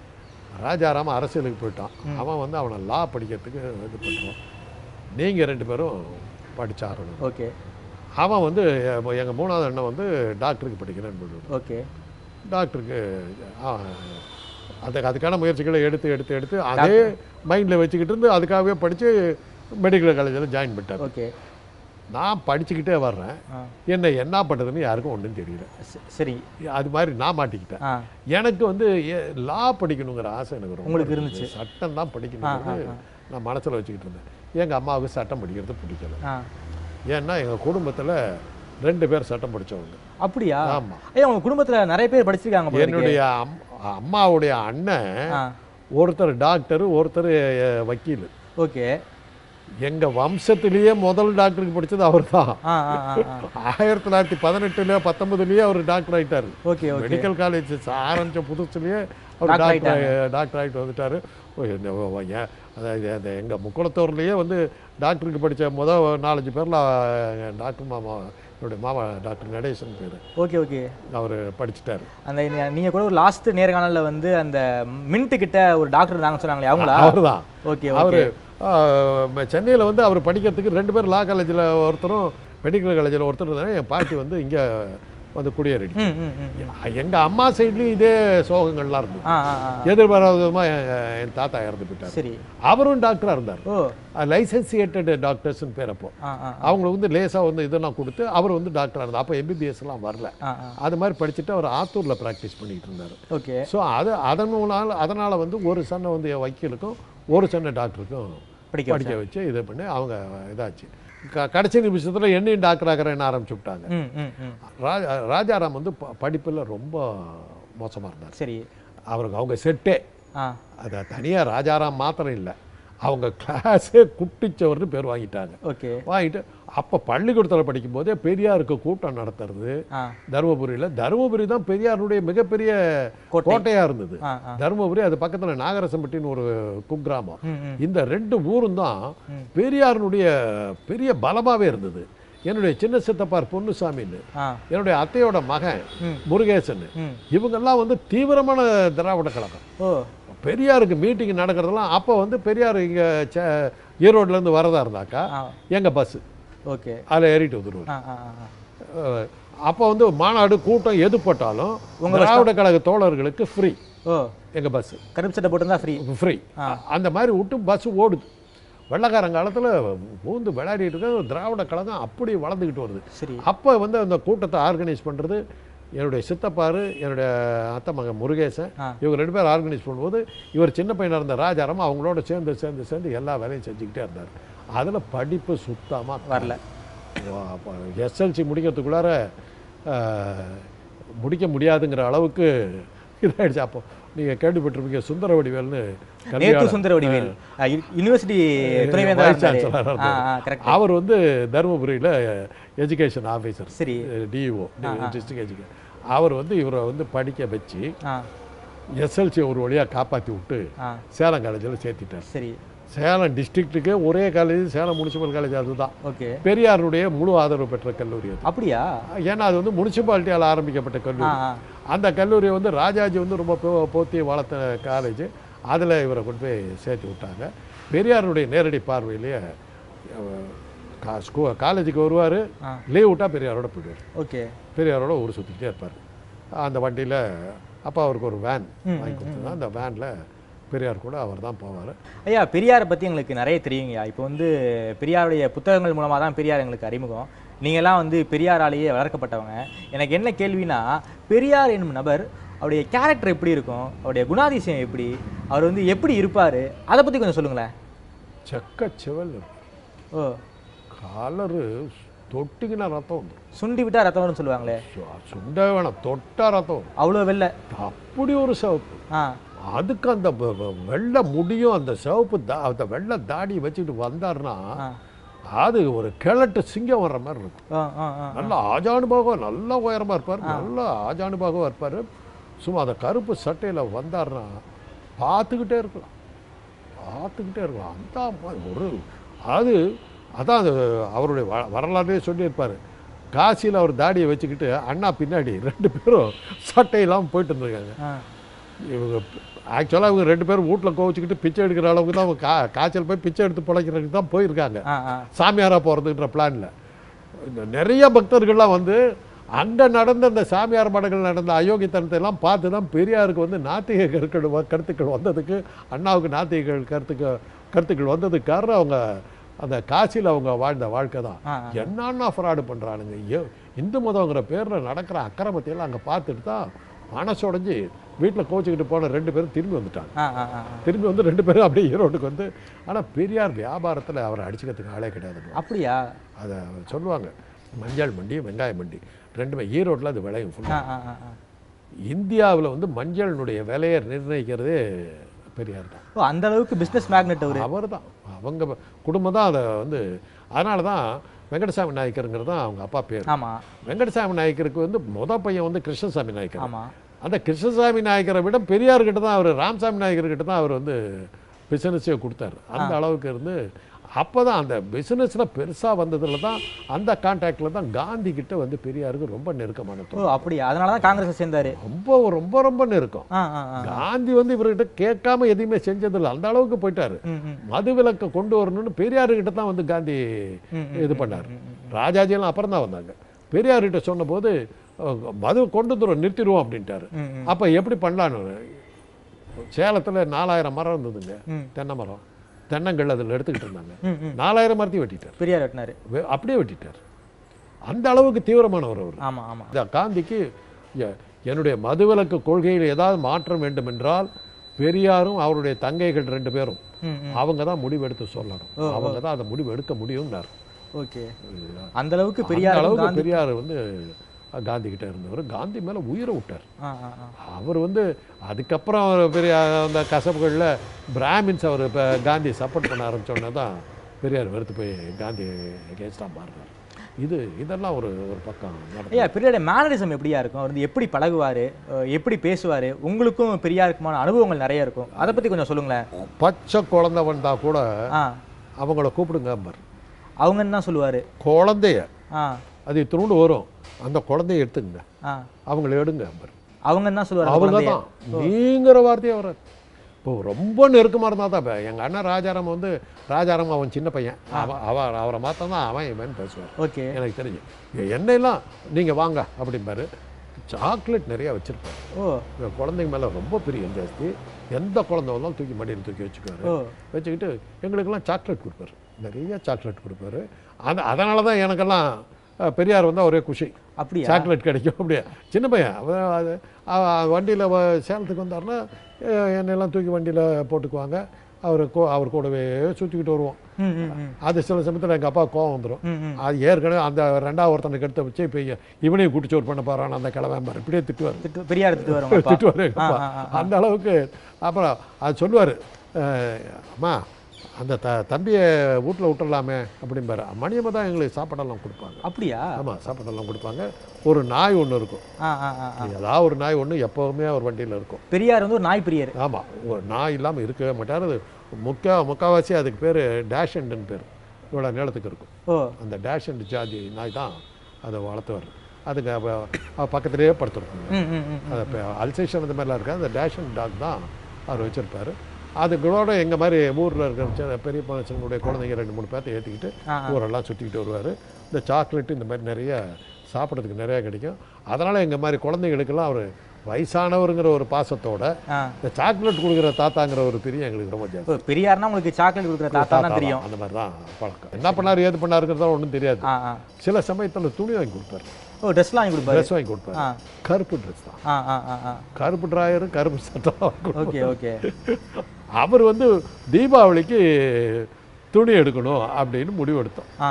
ராஜாராம அரசியலுக்கு போயிட்டான் அவன் வந்து அவனை லா படிக்கிறதுக்கு இது பண்ணுறான் நீங்கள் ரெண்டு பேரும் படிச்சாகணும் ஓகே அவன் வந்து எங்கள் மூணாவது அண்ணன் வந்து டாக்டருக்கு படிக்கிறேன்னு போயிடுவான் ஓகே டாக்டருக்கு ஆ, அதுக்கு அதுக்கான முயற்சிகளை எடுத்து எடுத்து எடுத்து அதே மைண்டில் வச்சுக்கிட்டு இருந்து அதுக்காகவே படித்து மெடிக்கல் காலேஜில் ஜாயின் பண்ணிட்டார் ஓகே நான் படிச்சுக்கிட்டே வர்றேன் ஆ என்ன என்ன பண்ணுறதுன்னு யாருக்கும் ஒன்றும் தெரியல ச- சரி அது மாதிரி நான் மாட்டிக்கிட்டேன் ஆ எனக்கு வந்து லா படிக்கணுங்கிற ஆசை எனக்கு ரொம்ப உங்களுக்கு இருந்துச்சு. சட்டம் தான் படிக்கணுங்கிறது நான் மனசில் வச்சுக்கிட்டு இருந்தேன் எங்கள் அம்மாவுக்கு சட்டம் படிக்கிறது பிடிக்கல ஆ ஏன்னா எங்கள் குடும்பத்தில் ரெண்டு பேர் சட்டம் படித்தவங்க அப்படியா ஆமாம் ஐயா உங்க குடும்பத்துல நிறைய பேர் படிச்சிருக்காங்க போல இருக்கே. என்னுடைய அம் அம்மாவுடைய அண்ணன் ஆ ஒருத்தர் டாக்டர் ஒருத்தர் அஹ், வக்கீல் ஓகே எங்க வம்சத்திலேயே முதல் டாக்டருக்கு படிச்சது அவர் தான் ஆ ஆ ஆ ஆ ஆயிரத்தி தொள்ளாயிரத்தி பதினெட்டுல பத்தொன்பதுலயே அவர் டாக்டர் ஆயிட்டாரு ஓகே ஓகே மெடிக்கல் காலேஜ் ஆரம்பிச்ச புதுசுலயே அவர் டாக்டர் டாக்டர் டாக்டர் ஆகிட்டு வந்துட்டாரு ஓ, இந்த ஓ, ஓ, ஏன் அதாவது அந்த எங்கள் முக்குளத்தூர்லேயே வந்து டாக்டருக்கு படித்த முதல் நாலஞ்சு பேரில் டாக்டர் மாமா என்னுடைய மாமா டாக்டர் நடேசன் பேர் ஓகே ஓகே அவர் படிச்சுட்டாரு அந்த நீ- நீங்க கூட ஒரு லாஸ்ட் நேர்காணல்ல வந்து அந்த மின்ட் கிட்ட ஒரு டாக்டர் இருந்தாங்கன்னு சொன்னாங்களே அவங்களா அவர் தான் ஓகே அவர் ஓகே சென்னையில் வந்து அவர் படிக்கிறதுக்கு ரெண்டு பேர் லா காலேஜில் ஒருத்தரும் மெடிக்கல் காலேஜில் ஒருத்தர் இருந்தாங்க என் பாட்டி வந்து இங்கே வந்து குடியேறிடுச்சு ம் ம் ம் எங்கள் அம்மா சைட்லேயும் இதே சோகங்கள்லாம் இருந்தது ஆ ஆ ஆ எதிர்பாராத விதமாக என் தாத்தா இறந்து போயிட்டார் சரி அவரும் டாக்டராக இருந்தார் ஓ லைசன்சியேட்டட் டாக்டர்ஸ்னு பேர் அப்போ ஆ ஆ அவங்களுக்கு வந்து லேசாக வந்து இதெல்லாம் கொடுத்து அவர் வந்து டாக்டராக இருந்தார் அப்போ எம்பிபிஎஸ்லாம் வரல ஆ ஆ அது மாதிரி படிச்சுட்டு அவர் ஆத்தூரில் ப்ராக்டிஸ் பண்ணிட்டு இருந்தார் ஓகே ஸோ அது அதனால் அதனால் வந்து ஒரு சன்னை வந்து என் வக்கீலுக்கும் ஒரு சன்னை டாக்டருக்கும் படிக்க படிக்க வச்சு இது பண்ணி அவங்க இதாச்சு க கடைசி நிமிஷத்தில் என்னையும் டாக்டர் ஆகிறேன்னு ஆரம்பிச்சு விட்டாங்க ம் ம் ம் ராஜா ராஜாராம் வந்து ப- படிப்புல ரொம்ப மோசமாக இருந்தார் சரி அவருக்கு அவங்க செட்டே ஆ அதை தனியாக ராஜாராம் மாத்திரம் இல்லை அவங்க கிளாஸே குட்டிச்சவர்னு பேர் வாங்கிட்டாங்க ஓகே வாங்கிட்டு அப்போ பள்ளிக்கூடத்தில் படிக்கும்போதே பெரியாருக்கு கூட்டம் நடத்துறது ஆ தருமபுரியில் தருமபுரி தான் பெரியாருடைய மிகப்பெரிய கோட்டை. கோட்டையாக இருந்தது ஆ ஆ தருமபுரி அது பக்கத்தில் நாகரசம்பட்டின்னு ஒரு குக்கிராமம் ம் ம் இந்த ரெண்டு ஊரும் தான் பெரியாருடைய பெரிய பலமாகவே இருந்தது என்னுடைய சின்ன சித்தப்பார் பொன்னுசாமின்னு ஆ என்னுடைய அத்தையோட மகன் ம். முருகேசன் ம் இவங்கெல்லாம் வந்து தீவிரமான திராவிட கழகம் ஓ பெரியாருக்கு மீட்டிங் நடக்கிறதெல்லாம் அப்போ வந்து பெரியார் இங்கே ஈரோட்லேருந்து வரதா இருந்தாக்கா ஆ எங்கள் பஸ்ஸு ஓகே அதில் ஏறிட்டு வந்துடுவார் ஆ ஆ ஆ அஹ் அப்போ வந்து மாநாடு கூட்டம் எது போட்டாலும் திராவிட கழக தோழர்களுக்கு ஃப்ரீ ஓ எங்கள் பஸ்ஸு கருப்பு சட்டை போட்டிருந்தா ஃப்ரீ ஃப்ரீ அந்த மாதிரி விட்டு பஸ் ஓடுது வெள்ளக்காரன் காலத்தில் பூந்து விளையாடிட்டு இருக்க திராவிட கழகம் அப்படி வளர்ந்துக்கிட்டு வருது சரி அப்போ வந்து அந்த கூட்டத்தை ஆர்கனைஸ் பண்ணுறது என்னுடைய சித்தப்பாரு என்னுடைய அத்தை மகன் முருகேசன் ஆ. இவங்க ரெண்டு பேரும் ஆர்கனைஸ் பண்ணும்போது இவர் சின்ன பையனாக இருந்த ராஜாராம் அவங்களோட சேர்ந்து சேர்ந்து சேர்ந்து எல்லா வேலையும் செஞ்சுக்கிட்டே இருந்தார் அதில் படிப்பு சுத்தமாக வரல எஸ்எல்சி முடிக்கிறதுக்குள்ளார அஹ், முடிக்க முடியாதுங்கிற அளவுக்கு இதாயிடுச்சு அப்போ நீங்கள் கேள்விப்பட்டிருப்பீங்க சுந்தர வடிவேல்னு நேத்து கல்வியாளர். சுந்தர வடிவேல் ஆ, யு- யூனிவர்சிட்டி துணைவேந்தரா வைஸ் இருந்தாரு சான்சலரா ஆ இருந்தாரு. ஆ கரெக்ட் அவர் வந்து தருமபுரியில் எஜுகேஷன் ஆஃபீஸர் சரி டிஇஓ டிஸ்ட்ரிக்ட் எஜுகேஷன் அவர் வந்து இவரை வந்து படிக்க வச்சு ஆ எஸ்எல்சி ஒரு வழியாக காப்பாற்றி விட்டு ஆ சேலம் காலேஜில் சேர்த்திட்டார் சரி சேலம் டிஸ்ட்ரிக்ட்டுக்கே ஒரே காலேஜ் சேலம் முனிசிபல் காலேஜ் அதுதான் ஓகே பெரியாருடைய முழு ஆதரவு பெற்ற கல்லூரி அது அப்படியா ஏன்னா அது வந்து முனிசிபாலிட்டியால் ஆரம்பிக்கப்பட்ட ஆ கல்லூரி ஆ அந்த கல்லூரியை வந்து ராஜாஜி வந்து ரொம்ப போ- போத்தி வளர்த்த காலேஜ் அதில் இவரை கொண்டு போய் சேர்த்து விட்டாங்க பெரியாருடைய நேரடி பார்வையிலேயே அஹ், கா ஸ்கூ காலேஜுக்கு வருவார் ஆ. லீவ் விட்டால் பெரியாரோட போயிடுவார் ஓகே பெரியாரோட ஊர் சுற்றிக்கிட்டே இருப்பார் அந்த வண்டியில் அப்பா அவருக்கு ஒரு வேன் வாங்கி கொடுத்தது அந்த வேனில் பெரியார் கூட அவர் தான் போவார் ஐயா பெரியாரை பற்றி எங்களுக்கு நிறைய தெரியுங்கய்யா இப்போ வந்து பெரியாருடைய புத்தகங்கள் மூலமாக தான் பெரியார் எங்களுக்கு அறிமுகம் நீங்கள்லாம் வந்து பெரியாராலேயே வளர்க்கப்பட்டவங்க எனக்கு என்ன கேள்வினா பெரியார் என்னும் நபர் அவருடைய கேரக்டர் எப்படி இருக்கும் அவருடைய குணாதிசயம் எப்படி அவர் வந்து எப்படி இருப்பார் அதை பற்றி கொஞ்சம் சொல்லுங்களேன் செக்க செவல் ஓ கலரு தொட்டிங்கன்னா ரத்தம் வந்துடும் சுண்டி விட்டா ரத்தம் வரும்னு சொல்லுவாங்களே சுண்ட வேணாம் தொட்டா ரத்தம் வரும் அவ்வளோ வெள்ளை அப்படி ஒரு சிவப்பு ஆ அதுக்கு அந்த வெ- வெ- வெள்ளை முடியும் அந்த சிவப்பு தா அந்த வெள்ளை தாடி வச்சுட்டு வந்தாருன்னா ஆ அது ஒரு கிழட்டு சிங்கம் வர்ற மாதிரி இருக்கும் ஆ ஆ ஆ நல்ல ஆஜானுபாகம் நல்ல உயரமாக இருப்பார் நல்ல ஆஜானுபாகம் இருப்பார் சும்மா அந்த கருப்பு சட்டையில் வந்தாருன்னா பார்த்துக்கிட்டே இருக்கலாம் பார்த்துக்கிட்டே இருக்கலாம் அந்த மாதிரி ஒரு அது அதான் அது அவருடைய வ வரலாறே சொல்லியிருப்பார் காசியில் அவர் தாடியை வச்சுக்கிட்டு அண்ணா பின்னாடி ரெண்டு பேரும் சட்டையெல்லாம் போயிட்டு இருந்திருக்காங்க ஆ இவங்க ஆக்சுவலாக இவங்க ரெண்டு பேரும் வீட்டில் கோவிச்சுக்கிட்டு பிச்சை எடுக்கிற அளவுக்கு தான் அவங்க கா காய்ச்சல் போய் பிச்சை எடுத்து பிழைக்கிறதுக்கு தான் போயிருக்காங்க ஆ ஆ சாமியாராக போகிறதுன்ற பிளானில் நிறைய பக்தர்கள்லாம் வந்து அங்கே நடந்த அந்த சாமியார் மடங்கள் நடந்த அயோக்கியத்தனத்தை எல்லாம் பார்த்து தான் பெரியாருக்கு வந்து நாத்திக கருக்கள் வ- கருத்துக்கள் வந்ததுக்கு அண்ணாவுக்கு நாத்திக கருத்துக்கள் கருத்துக்கள் வந்ததுக்கு காரணம் அவங்க அந்த காசியில் அவங்க வாழ்ந்த வாழ்க்கை தான் ஆ, என்னன்னா ஃப்ராடு பண்ணுறானுங்க ஏ இந்து மதங்கிற பேரில் நடக்கிற அக்கிரமத்தையெல்லாம் அங்கே பார்த்துட்டு தான் மனசுடைஞ்சு வீட்டில் கோச்சிக்கிட்டு போன ரெண்டு பேரும் திரும்பி வந்துட்டாங்க ஆ ஆ ஆ ஆ. திரும்பி வந்து ரெண்டு பேரும் அப்படியே ஈரோட்டுக்கு வந்து ஆனால் பெரியார் வியாபாரத்தில் அவரை அடிச்சுக்கிறதுக்கு ஆளே கிடையாது அப்படியா அதை சொல்லுவாங்க மஞ்சள் மண்டி வெங்காய மண்டி ரெண்டுமே ஈரோட்டில் அது விளையும் ஆ ஃபுல்லாக ஆ ஆ ஆ இந்தியாவில் வந்து மஞ்சளினுடைய விலையை நிர்ணயிக்கிறதே பெரியார் தான் ஓ அந்த அளவுக்கு பிசினஸ் மேக்னெட் அவரு அவர் தான் அவங்க குடும்பம் தான் அதை வந்து அதனால தான் வெங்கடசாமி நாயக்கருங்கிறது தான் அவங்க அப்பா பேர் ஆமா வெங்கடசாமி நாயக்கருக்கு வந்து முத பையன் வந்து கிருஷ்ணசாமி நாயக்கர் ஆமா அந்த கிருஷ்ணசாமி நாயக்கரை விட பெரியார்கிட்ட தான் அவர் ராமசாமி நாயக்கர்கிட்ட தான் அவர் வந்து பிசினஸே கொடுத்தாரு அந்த அளவுக்கு இருந்து அப்போ தான் அந்த பிசினஸில் பெருசாக வந்ததுல தான் அந்த கான்டாக்டில் தான் காந்தி கிட்ட வந்து பெரியாருக்கு ரொம்ப நெருக்கமான ஓ தோணும் அப்படியா அதனால தான் காங்கிரஸ் சேர்ந்தாரு ரொம்ப ரொம்ப ரொம்ப நெருக்கம் ஆ ஆ ஆ காந்தி வந்து இவர்கிட்ட கேட்காம எதையுமே செஞ்சதில்லை அந்த அளவுக்கு போயிட்டாரு ம் ம் மதுவிலக்கை கொண்டு வரணும்னு பெரியார்கிட்ட தான் வந்து காந்தி ம், இது பண்ணார் ராஜாஜியெல்லாம் அப்புறம் தான் வந்தாங்க பெரியார்கிட்ட சொன்னபோது அஹ், மது கொண்டு வந்துடும் நிறுத்திடுவோம் அப்படின்ட்டாரு ம், ம். அப்போ எப்படி பண்ணலான்னு சேலத்தில் நாலாயிரம் மரம் இருந்ததுங்க ம். தென்னை மரம் தென்னங்கள் அதில் எடுத்துக்கிட்டு இருந்தாங்க ம் ம் நாலாயிரம் மரத்தையும் வெட்டிட்டார் பெரியார் வெட்டினாரு வெ- அப்படியே வெட்டிட்டார் அந்த அளவுக்கு தீவிரமானவர் அவர் ஆமா ஆமா இந்த காந்திக்கு எ- என்னுடைய மதுவிலக்கு கொள்கையில் ஏதாவது மாற்றம் வேண்டும் என்றால் பெரியாரும் அவருடைய தங்கைகள் ரெண்டு பேரும் ம் ம் அவங்க தான் முடிவெடுத்து சொல்லணும் அவங்க தான் அந்த முடிவு எடுக்க முடியும்னார் ஓகே அந்த அளவுக்கு அந்த பெரியார் அளவுக்கு காந்தி பெரியார் வந்து காந்தி கிட்ட இருந்தவர் காந்தி மேல உயிரை விட்டார் ஆ ஆ ஆ அவர் வந்து அதுக்கப்புறம் அவர் பெரிய அந்த கசப்புகளில் பிராமின்ஸ் அவர் இப்போ காந்தி சப்போர்ட் பண்ண ஆரம்பிச்சோடனே தான் பெரியார் வெறுத்து போய் காந்தி அகேன்ஸ்டாக மாறினார் இது இதெல்லாம் ஒரு ஒரு பக்கம் நடந்தது. ஐயா பெரியாருடைய மேனரிசம் எப்படியா இருக்கும் அவர் வந்து எப்படி பழகுவாரு அஹ் எப்படி பேசுவாரு உங்களுக்கும் பெரியாருக்குமான அனுபவங்கள் நிறைய இருக்கும் அதை பத்தி கொஞ்சம் சொல்லுங்களேன் பச்சை குழந்தை வந்தா கூட ஆ அவங்கள கூப்பிடுங்க பார் அவங்க என்ன சொல்லுவாரு குழந்தைய ஆ அது திருண்டு வரும் அந்த குழந்தைய எடுத்துங்க ஆ அவங்கள எடுங்க பார் அவங்க என்ன சொல்லுவாரு அந்த அவங்க குழந்தைய? தான் நீங்கிற வார்த்தையே வராது இப்போ ரொம்ப நெருக்கமாக இருந்தால் தான் இப்போ எங்கள் அண்ணன் ராஜாராம் வந்து ராஜாராம் அவன் சின்ன பையன் அவன் அவன் அவரை மாற்ற தான் அவன் இவன் பேசுவார் ஓகே எனக்கு தெரிஞ்சு எண்ணெயெல்லாம் நீங்கள் வாங்க அப்படிம்பாரு சாக்லேட் நிறையா வச்சுருப்பாரு ஓ இந்த குழந்தைங்க மேலே ரொம்ப பிரியம் ஜாஸ்தி எந்த குழந்தை வந்தாலும் தூக்கி மடியில் தூக்கி வச்சுக்குவாரு ஓ வச்சுக்கிட்டு எங்களுக்கெல்லாம் சாக்லேட் கொடுப்பாரு நிறைய சாக்லேட் கொடுப்பாரு அது அதனால தான் எனக்கெல்லாம் அஹ், பெரியார் வந்தால் ஒரே குஷி அப்படியா சாக்லேட் கிடைக்கும் அப்படியே சின்ன பையன் அவன் அது வண்டியில் சேலத்துக்கு வந்தாருன்னா அஹ், என்னெல்லாம் தூக்கி வண்டியில் போட்டுக்குவாங்க அவர் கோ அவர் கூடவே சுற்றிக்கிட்டு வருவோம் ம் ம் ம் அது சில சமயத்தில் எங்கள் அப்பா கோவம் வந்துடும் ம் ம் அது ஏற்கனவே அந்த ரெண்டாவது ஒருத்தனுக்கு எடுத்து வச்சு இப்போ இவனையும் கூட்டிச்சோர் பண்ண போகிறான் அந்த கிழமை இப்படியே திட்டுவார் திட்டு பெரியார் திட்டு வருவாங்க அப்பா. திட்டுவார் எங்கள் அப்பா ஆ, ஆ, அந்த அளவுக்கு அப்புறம் அது சொல்லுவார் அம்மா அந்த த தம்பியை வீட்டில் விட்டுறலாமே அப்படிம்பாரு மணியம்மா தான் எங்களுக்கு சாப்பாடெல்லாம் கொடுப்பாங்க அப்படியா ஆமாம் சாப்பாடெல்லாம் கொடுப்பாங்க ஒரு நாய் ஒன்று இருக்கும் ஆ ஆ ஆ ஆ. ஏதாவது ஒரு நாய் ஒன்று எப்போவுமே அவர் வண்டியில் இருக்கும் பெரியார் வந்து ஒரு நாய் பிரியர் ஆமாம் ஒரு நாய் இல்லாமல் இருக்கவே மாட்டார் அது முக்கா முக்கால்வாசி அதுக்கு பேர் டேஷ் அண்டுன்னு பேர் இவ்வளோ நீளத்துக்கு இருக்கும் ஓ அந்த டேஷ் அண்ட் ஜாதி நாய் தான் அதை வளர்த்துவார் அதுக்கு அப்ப- அவ பக்கத்துலேயே படுத்துருக்கும் ம் ம் ம் அது இப்போ அல்சேஷன் அந்த மாதிரிலாம் இருக்காது அந்த டேஷ் அண்ட் டாக் தான் அவர் வச்சுருப்பாரு அதுகளோட எங்கள் மாதிரி ஊரில் இருக்கிற சின்ன பெரிய மனுஷங்களுடைய குழந்தைங்க ரெண்டு மூணு பேர்த்த ஏற்றிக்கிட்டு ஆ, ஊரெல்லாம் சுற்றிக்கிட்டு வருவார் இந்த சாக்லேட்டு இந்த மாதிரி நிறைய சாப்பிட்றதுக்கு நிறையா கிடைக்கும் அதனால் எங்கள் மாதிரி குழந்தைகளுக்கெல்லாம் அவர் வயசானவருங்கிற ஒரு பாசத்தோட ஆ இந்த சாக்லேட் கொடுக்குற தாத்தாங்கிற ஒரு பிரியம் எங்களுக்கு ரொம்ப ஜாஸ்தி ஓ பெரியார்னா உங்களுக்கு சாக்லேட் கொடுக்குற தாத்தா தாத்தா தான் தான், தெரியும் அந்த மாதிரி தான் பழக்கம் என்ன பண்ணார் ஏது பண்ணாருங்கிறதா ஒன்றும் தெரியாது ஆ ஆ சில சமயத்தில் துணி வாங்கி கொடுப்பாரு ஓ ட்ரெஸ்லாம் வாங்கி கொடுப்பாரு ட்ரெஸ் வாங்கி கொடுப்பாரு ஆ கருப்பு ட்ரெஸ் தான் ஆ ஆ ஆ ஆ கருப்பு ட்ராயரும் கருப்பு சட்டம் வாங்கி கொடுப்பாரு. ஓகே ஓகே அவர் வந்து தீபாவளிக்கு துணி எடுக்கணும் அப்படின்னு முடிவெடுத்தோம் ஆ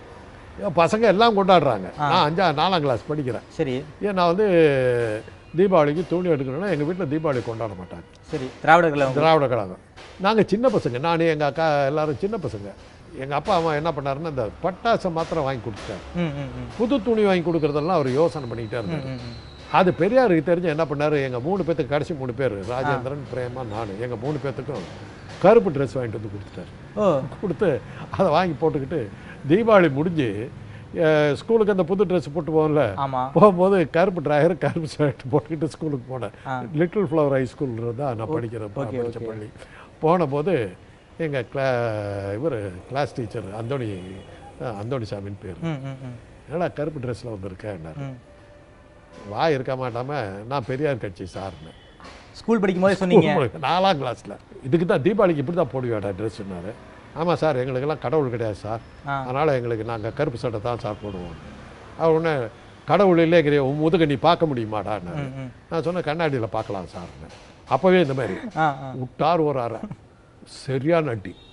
என் பசங்க எல்லாம் கொண்டாடுறாங்க நான் அஞ்சா நாலாம் கிளாஸ் படிக்கிறேன் சரி ஏன் நான் வந்து தீபாவளிக்கு துணி எடுக்கணும்னா எங்கள் வீட்டில் தீபாவளி கொண்டாட மாட்டாங்க சரி திராவிடர்கள் அவங்க திராவிட கழகம் நாங்கள் சின்ன பசங்க நான் எங்கள் அக்கா எல்லாரும் சின்ன பசங்க எங்கள் அப்பா அம்மா என்ன பண்ணாருன்னா இந்த பட்டாசை மாத்திரம் வாங்கி கொடுத்துட்டாரு ம் ம் ம் புது துணி வாங்கி கொடுக்குறதெல்லாம் அவர் யோசனை பண்ணிக்கிட்டே இருந்தார் ம், ம். அது பெரியாருக்கு தெரிஞ்சு என்ன பண்ணாரு எங்கள் மூணு பேத்துக்கு கடைசி மூணு பேர் ராஜேந்திரன் பிரேமா நான் எங்கள் மூணு பேத்துக்கும் கருப்பு ட்ரெஸ் வாங்கிட்டு வந்து கொடுத்துட்டாரு ஓ கொடுத்து அதை வாங்கி போட்டுக்கிட்டு தீபாவளி முடிஞ்சு அஹ், ஸ்கூலுக்கு அந்த புது ட்ரெஸ் போட்டு போகல ஆமா போகும்போது கருப்பு டிராயர் கருப்பு ஷர்ட் போட்டுக்கிட்டு ஸ்கூலுக்கு போனேன் ஆ. லிட்டில் ஃப்ளவர் ஹை ஸ்கூல் தான் நான் படிக்கிற ஓகே, படித்த ஓகே. பள்ளி போன போது எங்கள் கிளா இவர் கிளாஸ் டீச்சர் அந்தோணி அஹ், அந்தோணி சாமின்னு பேர் ம் ம் ம் என்னடா கருப்பு ட்ரெஸ்ஸில் வந்திருக்கேன் ம் வாய் இருக்க மாட்டாம நான் பெரியார் கட்சி சார்னு ஸ்கூல் படிக்கும் போதே சொன்னீங்க நாலாம் கிளாஸில் இதுக்கு தான் தீபாவளிக்கு இப்படி தான் போடுவேடா ட்ரெஸ்ஸுன்னாரு ஆமாம் சார் எங்களுக்கெல்லாம் கடவுள் கிடையாது சார் ஆ. அதனால் எங்களுக்கு நாங்கள் கருப்பு சட்டை தான் சார் போடுவோம் அவர் உடனே கடவுள் இல்லைங்கிறிய உன் முதுக நீ பார்க்க முடியுமாடான்னாரு ம் ம் நான் சொன்னேன் கண்ணாடியில் பார்க்கலாம் சார்னு அப்போவே இந்த மாதிரி ஆ ஆ விட்டார் ஒரு அறை சரியான அடி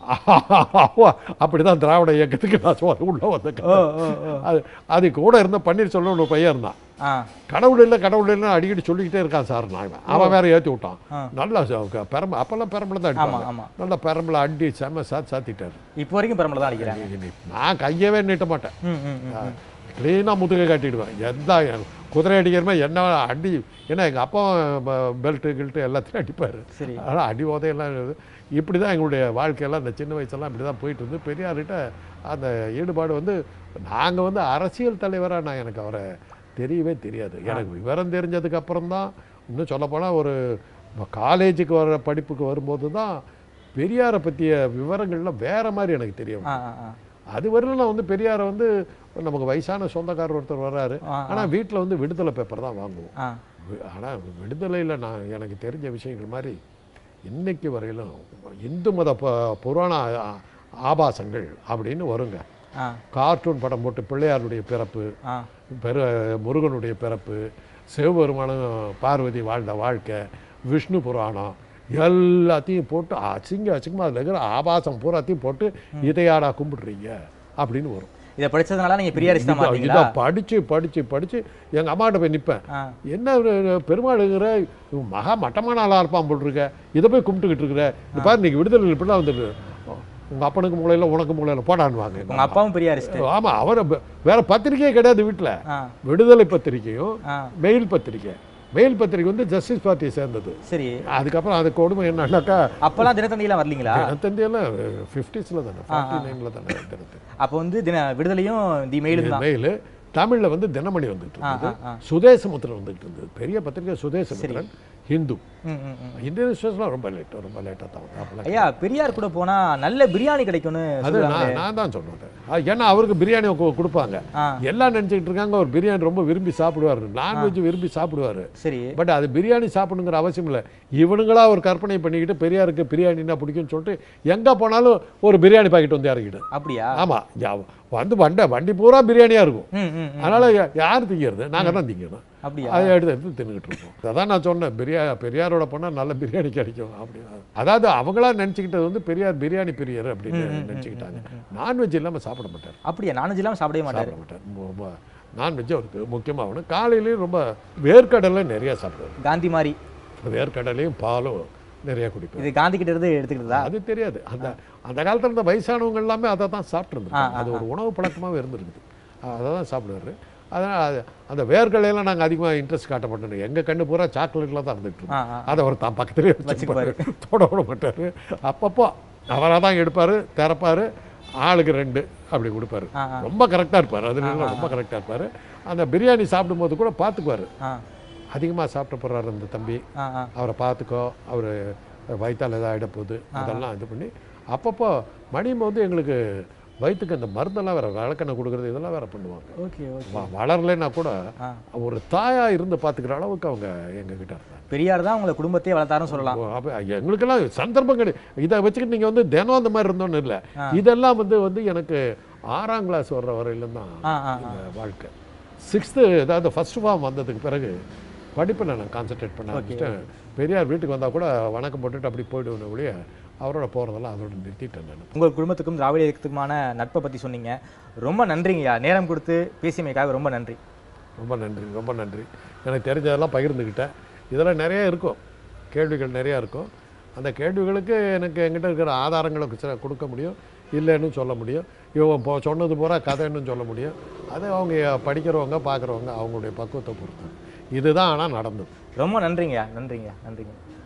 அப்படி தான் திராவிட இயக்கத்துக்கு நான் சொல்ல உள்ள ஓ வந்தேன் ஓ ஓ அது அது கூட இருந்த பன்னீர்செல்வம் ஒரு பையன் இருந்தான் ஆ கடவுள் இல்லை கடவுள் இல்லை அடிக்கடி சொல்லிக்கிட்டே இருக்கான் சார் நான் அவன் வேற ஏற்றி விட்டான் ஆ. நல்லா ச- க- பெரம்பு அப்போல்லாம் பெரம்புல தான் ஆமா அடிப்பாங்க ஆமா நல்லா பெரம்புல அடி செம்ம சாத்து சாத்திட்டாரு இப்போ வரைக்கும் பெரம்பல தான் அடிக்கிறாங்க நான் கையவே நீட்ட மாட்டேன் ம் ம் ம் க்ளீனாக முதுகை காட்டிடுவேன் எந்த குதிரை அடிக்கிறமே என்ன அடி ஏன்னா எங்கள் அப்பா பெல்ட்டு கில்ட்டு எல்லாத்தையும் அடிப்பார் சரி அதனால் அடி உதையெல்லாம் இருக்குது. இப்படி தான் எங்களுடைய வாழ்க்கையெல்லாம் இந்த சின்ன வயசெல்லாம் இப்படி தான் போயிட்டு இருந்து பெரியார்கிட்ட அந்த ஈடுபாடு வந்து நாங்கள் வந்து அரசியல் தலைவராக நான் எனக்கு அவரை தெரியவே தெரியாது எனக்கு விவரம் தெரிஞ்சதுக்கு அப்புறம் தான் இன்னும் சொல்லப்போனால் ஒரு காலேஜுக்கு வர படிப்புக்கு வரும்போது தான் பெரியாரை பற்றிய விவரங்கள்லாம் வேற மாதிரி எனக்கு தெரியும் ஆ ஆ ஆ அது வரையிலும் நான் வந்து பெரியாரை வந்து நமக்கு வயசான சொந்தக்காரர் ஒருத்தர் வர்றாரு ஆ, ஆ. ஆனால் வீட்டில் வந்து விடுதலை பேப்பர் தான் வாங்குவோம் ஆ ஆனால் விடுதலையில் நான் எனக்கு தெரிஞ்ச விஷயங்கள் மாதிரி இன்னைக்கு வரையிலும் இந்து மத ப புராண ஆ- ஆபாசங்கள் அப்படின்னு வருங்க ஆ கார்ட்டூன் படம் போட்டு பிள்ளையாருடைய பிறப்பு ஆ பெரு முருகனுடைய பிறப்பு சிவபெருமானும் பார்வதி வாழ்ந்த வாழ்க்கை விஷ்ணு புராணம் எல்லாத்தையும் போட்டு அசிங்க அசிங்கமாக அதில் இருக்கிற ஆபாசம் பூராத்தையும் போட்டு இதையாடா கும்பிடுறீங்க அப்படின்னு வரும் இதை படிச்சதுனால நீங்க பெரியாரிஸ்டா இதை- மாட்டீங்களா இதை படிச்சு படிச்சு படிச்சு எங்க அம்மாட்ட போய் நிப்பேன் ஆ என்ன ஒரு பெருமாளுங்கிற இவன் மகா மட்டமான ஆளா இருப்பான் போல் இருக்க இதை போய் கும்பிட்டுக்கிட்டு இருக்கிற இது பாரு இன்னைக்கு விடுதலை இப்படிலாம் வந்துட்டு உங்க அப்பனுக்கு மூளையில உனக்கு மூளையில போடான்வாங்க எங்க உங்க அப்பாவும் பெரியாரிஸ்ட் அம்மா. ஆமா அவர் வேற பத்திரிக்கையே கிடையாது வீட்டுல ஆ விடுதலை பத்திரிக்கையும் ஆ மெயில் பத்திரிக்கை மெயில் பத்திரிக்கை வந்து ஜஸ்டிஸ் பார்ட்டியை சேர்ந்தது சரி அதுக்கப்புறம் அது கொடுமை என்னன்னாக்கா அப்பெல்லாம் தினத்தந்தியெல்லாம் வரலீங்களா தினத்தந்தியெல்லாம் ஃபிஃப்டிஸில் தானே ஃபார்ட்டி நைனில் தானே தினத்தந்தி அப்போ வந்து தின விடுதலையும் தி மெயிலும் தான் மெயில் தமிழ்ல வந்து தினமணி வந்துட்டு ஆ இருந்தது ஆ ஆ சுதேசமுத்திரன் வந்துட்டு இருந்தது பெரிய பத்திரிகை சுதேசமுத்திரன் ஹிந்து ம் ம் ம் இந்தியன் நியூஸ்லாம் ரொம்ப லேட் ரொம்ப லேட்டாக தான் வந்து அப்பெல்லாம் ஐயா பெரியார் கூட போனா நல்ல பிரியாணி கிடைக்கும்னு அது சொல்லுவாங்க நான் நான் தான் சொன்னேன் அது ஏன்னா அவருக்கு பிரியாணி கு- கொடுப்பாங்க ஆ எல்லாம் நினைச்சிட்டு இருக்காங்க அவர் பிரியாணி ரொம்ப விரும்பி சாப்பிடுவாரு நான்வெஜ் விரும்பி சாப்பிடுவாரு சரி பட் அது பிரியாணி சாப்பிடணுங்கிற அவசியம் இல்லை இவனுங்களா ஒரு கற்பனை பண்ணிக்கிட்டு பெரியாருக்கு பிரியாணின்னா பிடிக்கும்னு சொல்லிட்டு எங்க போனாலும் ஒரு பிரியாணி பாக்கெட் வந்து இறக்கிடும் அப்படியா ஆமா யா- வந்து வண்ட வண்டி பூரா பிரியாணியா இருக்கும் ம் ம் ம். அதனால யா- யார் திங்கிறது நாங்க தான் திங்கணும் அப்படியா அதை எடுத்து எடுத்து தின்னுக்கிட்டு இருப்போம் அதான் நான் சொன்னேன் பெரியா பெரியாரோட போனால் நல்ல பிரியாணி கிடைக்கும் அப்படின்னு அதாவது அவங்களா நினச்சிக்கிட்டது வந்து பெரியார் பிரியாணி பிரியர் அப்படின்னு நினச்சிக்கிட்டாங்க நான்வெஜ் இல்லாமல் சாப்பிட மாட்டார் அப்படியா நான்வெஜ் இல்லாம சாப்பிடவே மாட்டாரு சாப்பிட மாட்டார் நான்வெஜ் அவருக்கு முக்கியமாக அவனு காலையிலையும் ரொம்ப வேர்க்கடலை நிறைய சாப்பிடுவார் காந்தி மாதிரி வேர்க்கடலையும் பாலும் நிறைய குடிப்பார் இது காந்தி கிட்ட இருந்து எடுத்துக்கிட்டதா அது தெரியாது அந்த அந்த காலத்துல இருந்த வயசானவங்க எல்லாமே அதை தான் சாப்பிட்ருந்துருக்காங்க ஆ, அது ஒரு உணவு பழக்கமாகவே இருந்திருக்குது அதை தான் சாப்பிடுவாரு அதனால் அது அந்த வேர்க்கடையெல்லாம் நாங்கள் அதிகமாக இன்ட்ரெஸ்ட் காட்ட மாட்டோம் எங்கள் கண்ணு பூரா சாக்லேட்டில் தான் இருந்துட்டு ஆ இருக்கோம் ஆ அதை அவர் தான் பக்கத்துலேயே வச்சுக்குவாரு. வச்சுக்குவாரு தொட விட மாட்டார் அப்பப்போ அவராக தான் எடுப்பார் திறப்பார் ஆளுக்கு ரெண்டு அப்படி கொடுப்பாரு ஆ ஆ ரொம்ப கரெக்டாக இருப்பார் அதுல ரொம்ப கரெக்டாக இருப்பார் அந்த பிரியாணி சாப்பிடும்போது கூட பார்த்துக்குவார் ஆ அதிகமாக சாப்பிட்டு போகிறாரு அந்த தம்பி ஆ ஆ அவரை பார்த்துக்கோ அவர் வயிற்றால் ஏதாவது ஆகிட போகுது அதெல்லாம் இது பண்ணி அப்பப்போ மணியும் வந்து எங்களுக்கு வயிற்றுக்கு அந்த மருந்தெல்லாம் வேற விளக்கெண்ணெய் கொடுக்குறது இதெல்லாம் வேற பண்ணுவாங்க ஓகே ஓகே வ- வளரலைன்னா கூட ஆ ஒரு தாயா இருந்து பார்த்துக்கிற அளவுக்கு அவங்க எங்ககிட்ட இருந்தாங்க பெரியார் தான் உங்களை குடும்பத்தையே வளர்த்தாருன்னு சொல்லலாம் ஓ, அப்ப எங்களுக்கெல்லாம் சந்தர்ப்பம் கிடையாது இதை வச்சுக்கிட்டு நீங்கள் வந்து தினம் அந்த மாதிரி இருந்தோன்னு இல்லை ஆ. இதெல்லாம் வந்து வந்து எனக்கு ஆறாம் கிளாஸ் வர்ற வரையிலும் தான் ஆ ஆ ஆ. இந்த வாழ்க்கை சிக்ஸ்த்து அதாவது ஃபர்ஸ்ட் ஃபார்ம் வந்ததுக்கு பிறகு படிப்பில் நான் கான்சென்ட்ரேட் பண்ண ஆரம்பிச்சிட்டேன் பெரியார் வீட்டுக்கு வந்தால் கூட வணக்கம் போட்டுட்டு அப்படி போயிடுவேன் ஒழிய அவரோட போகிறதெல்லாம் அதோட நிறுத்திட்டேன் நான் உங்கள் குடும்பத்துக்கும் திராவிட இயக்கத்துக்குமான நட்பை பற்றி சொன்னீங்க ரொம்ப நன்றிங்கய்யா நேரம் கொடுத்து பேசியமைக்காக ரொம்ப நன்றி ரொம்ப நன்றி ரொம்ப நன்றி எனக்கு தெரிஞ்சதெல்லாம் பகிர்ந்துக்கிட்டேன் இதெல்லாம் நிறைய இருக்கும் கேள்விகள் நிறையா இருக்கும் அந்த கேள்விகளுக்கு எனக்கு என்கிட்ட இருக்கிற ஆதாரங்களை சில கொடுக்க முடியும் இல்லைன்னு சொல்ல முடியும் இவன் போ சொன்னது பூரா கதைன்னு சொல்ல முடியும் அது அவங்க படிக்கிறவங்க பார்க்குறவங்க அவங்களுடைய பக்குவத்தை பொறுத்து இதுதான் ஆனால் நடந்தது ரொம்ப நன்றிங்கய்யா நன்றிங்கய்யா நன்றிங்க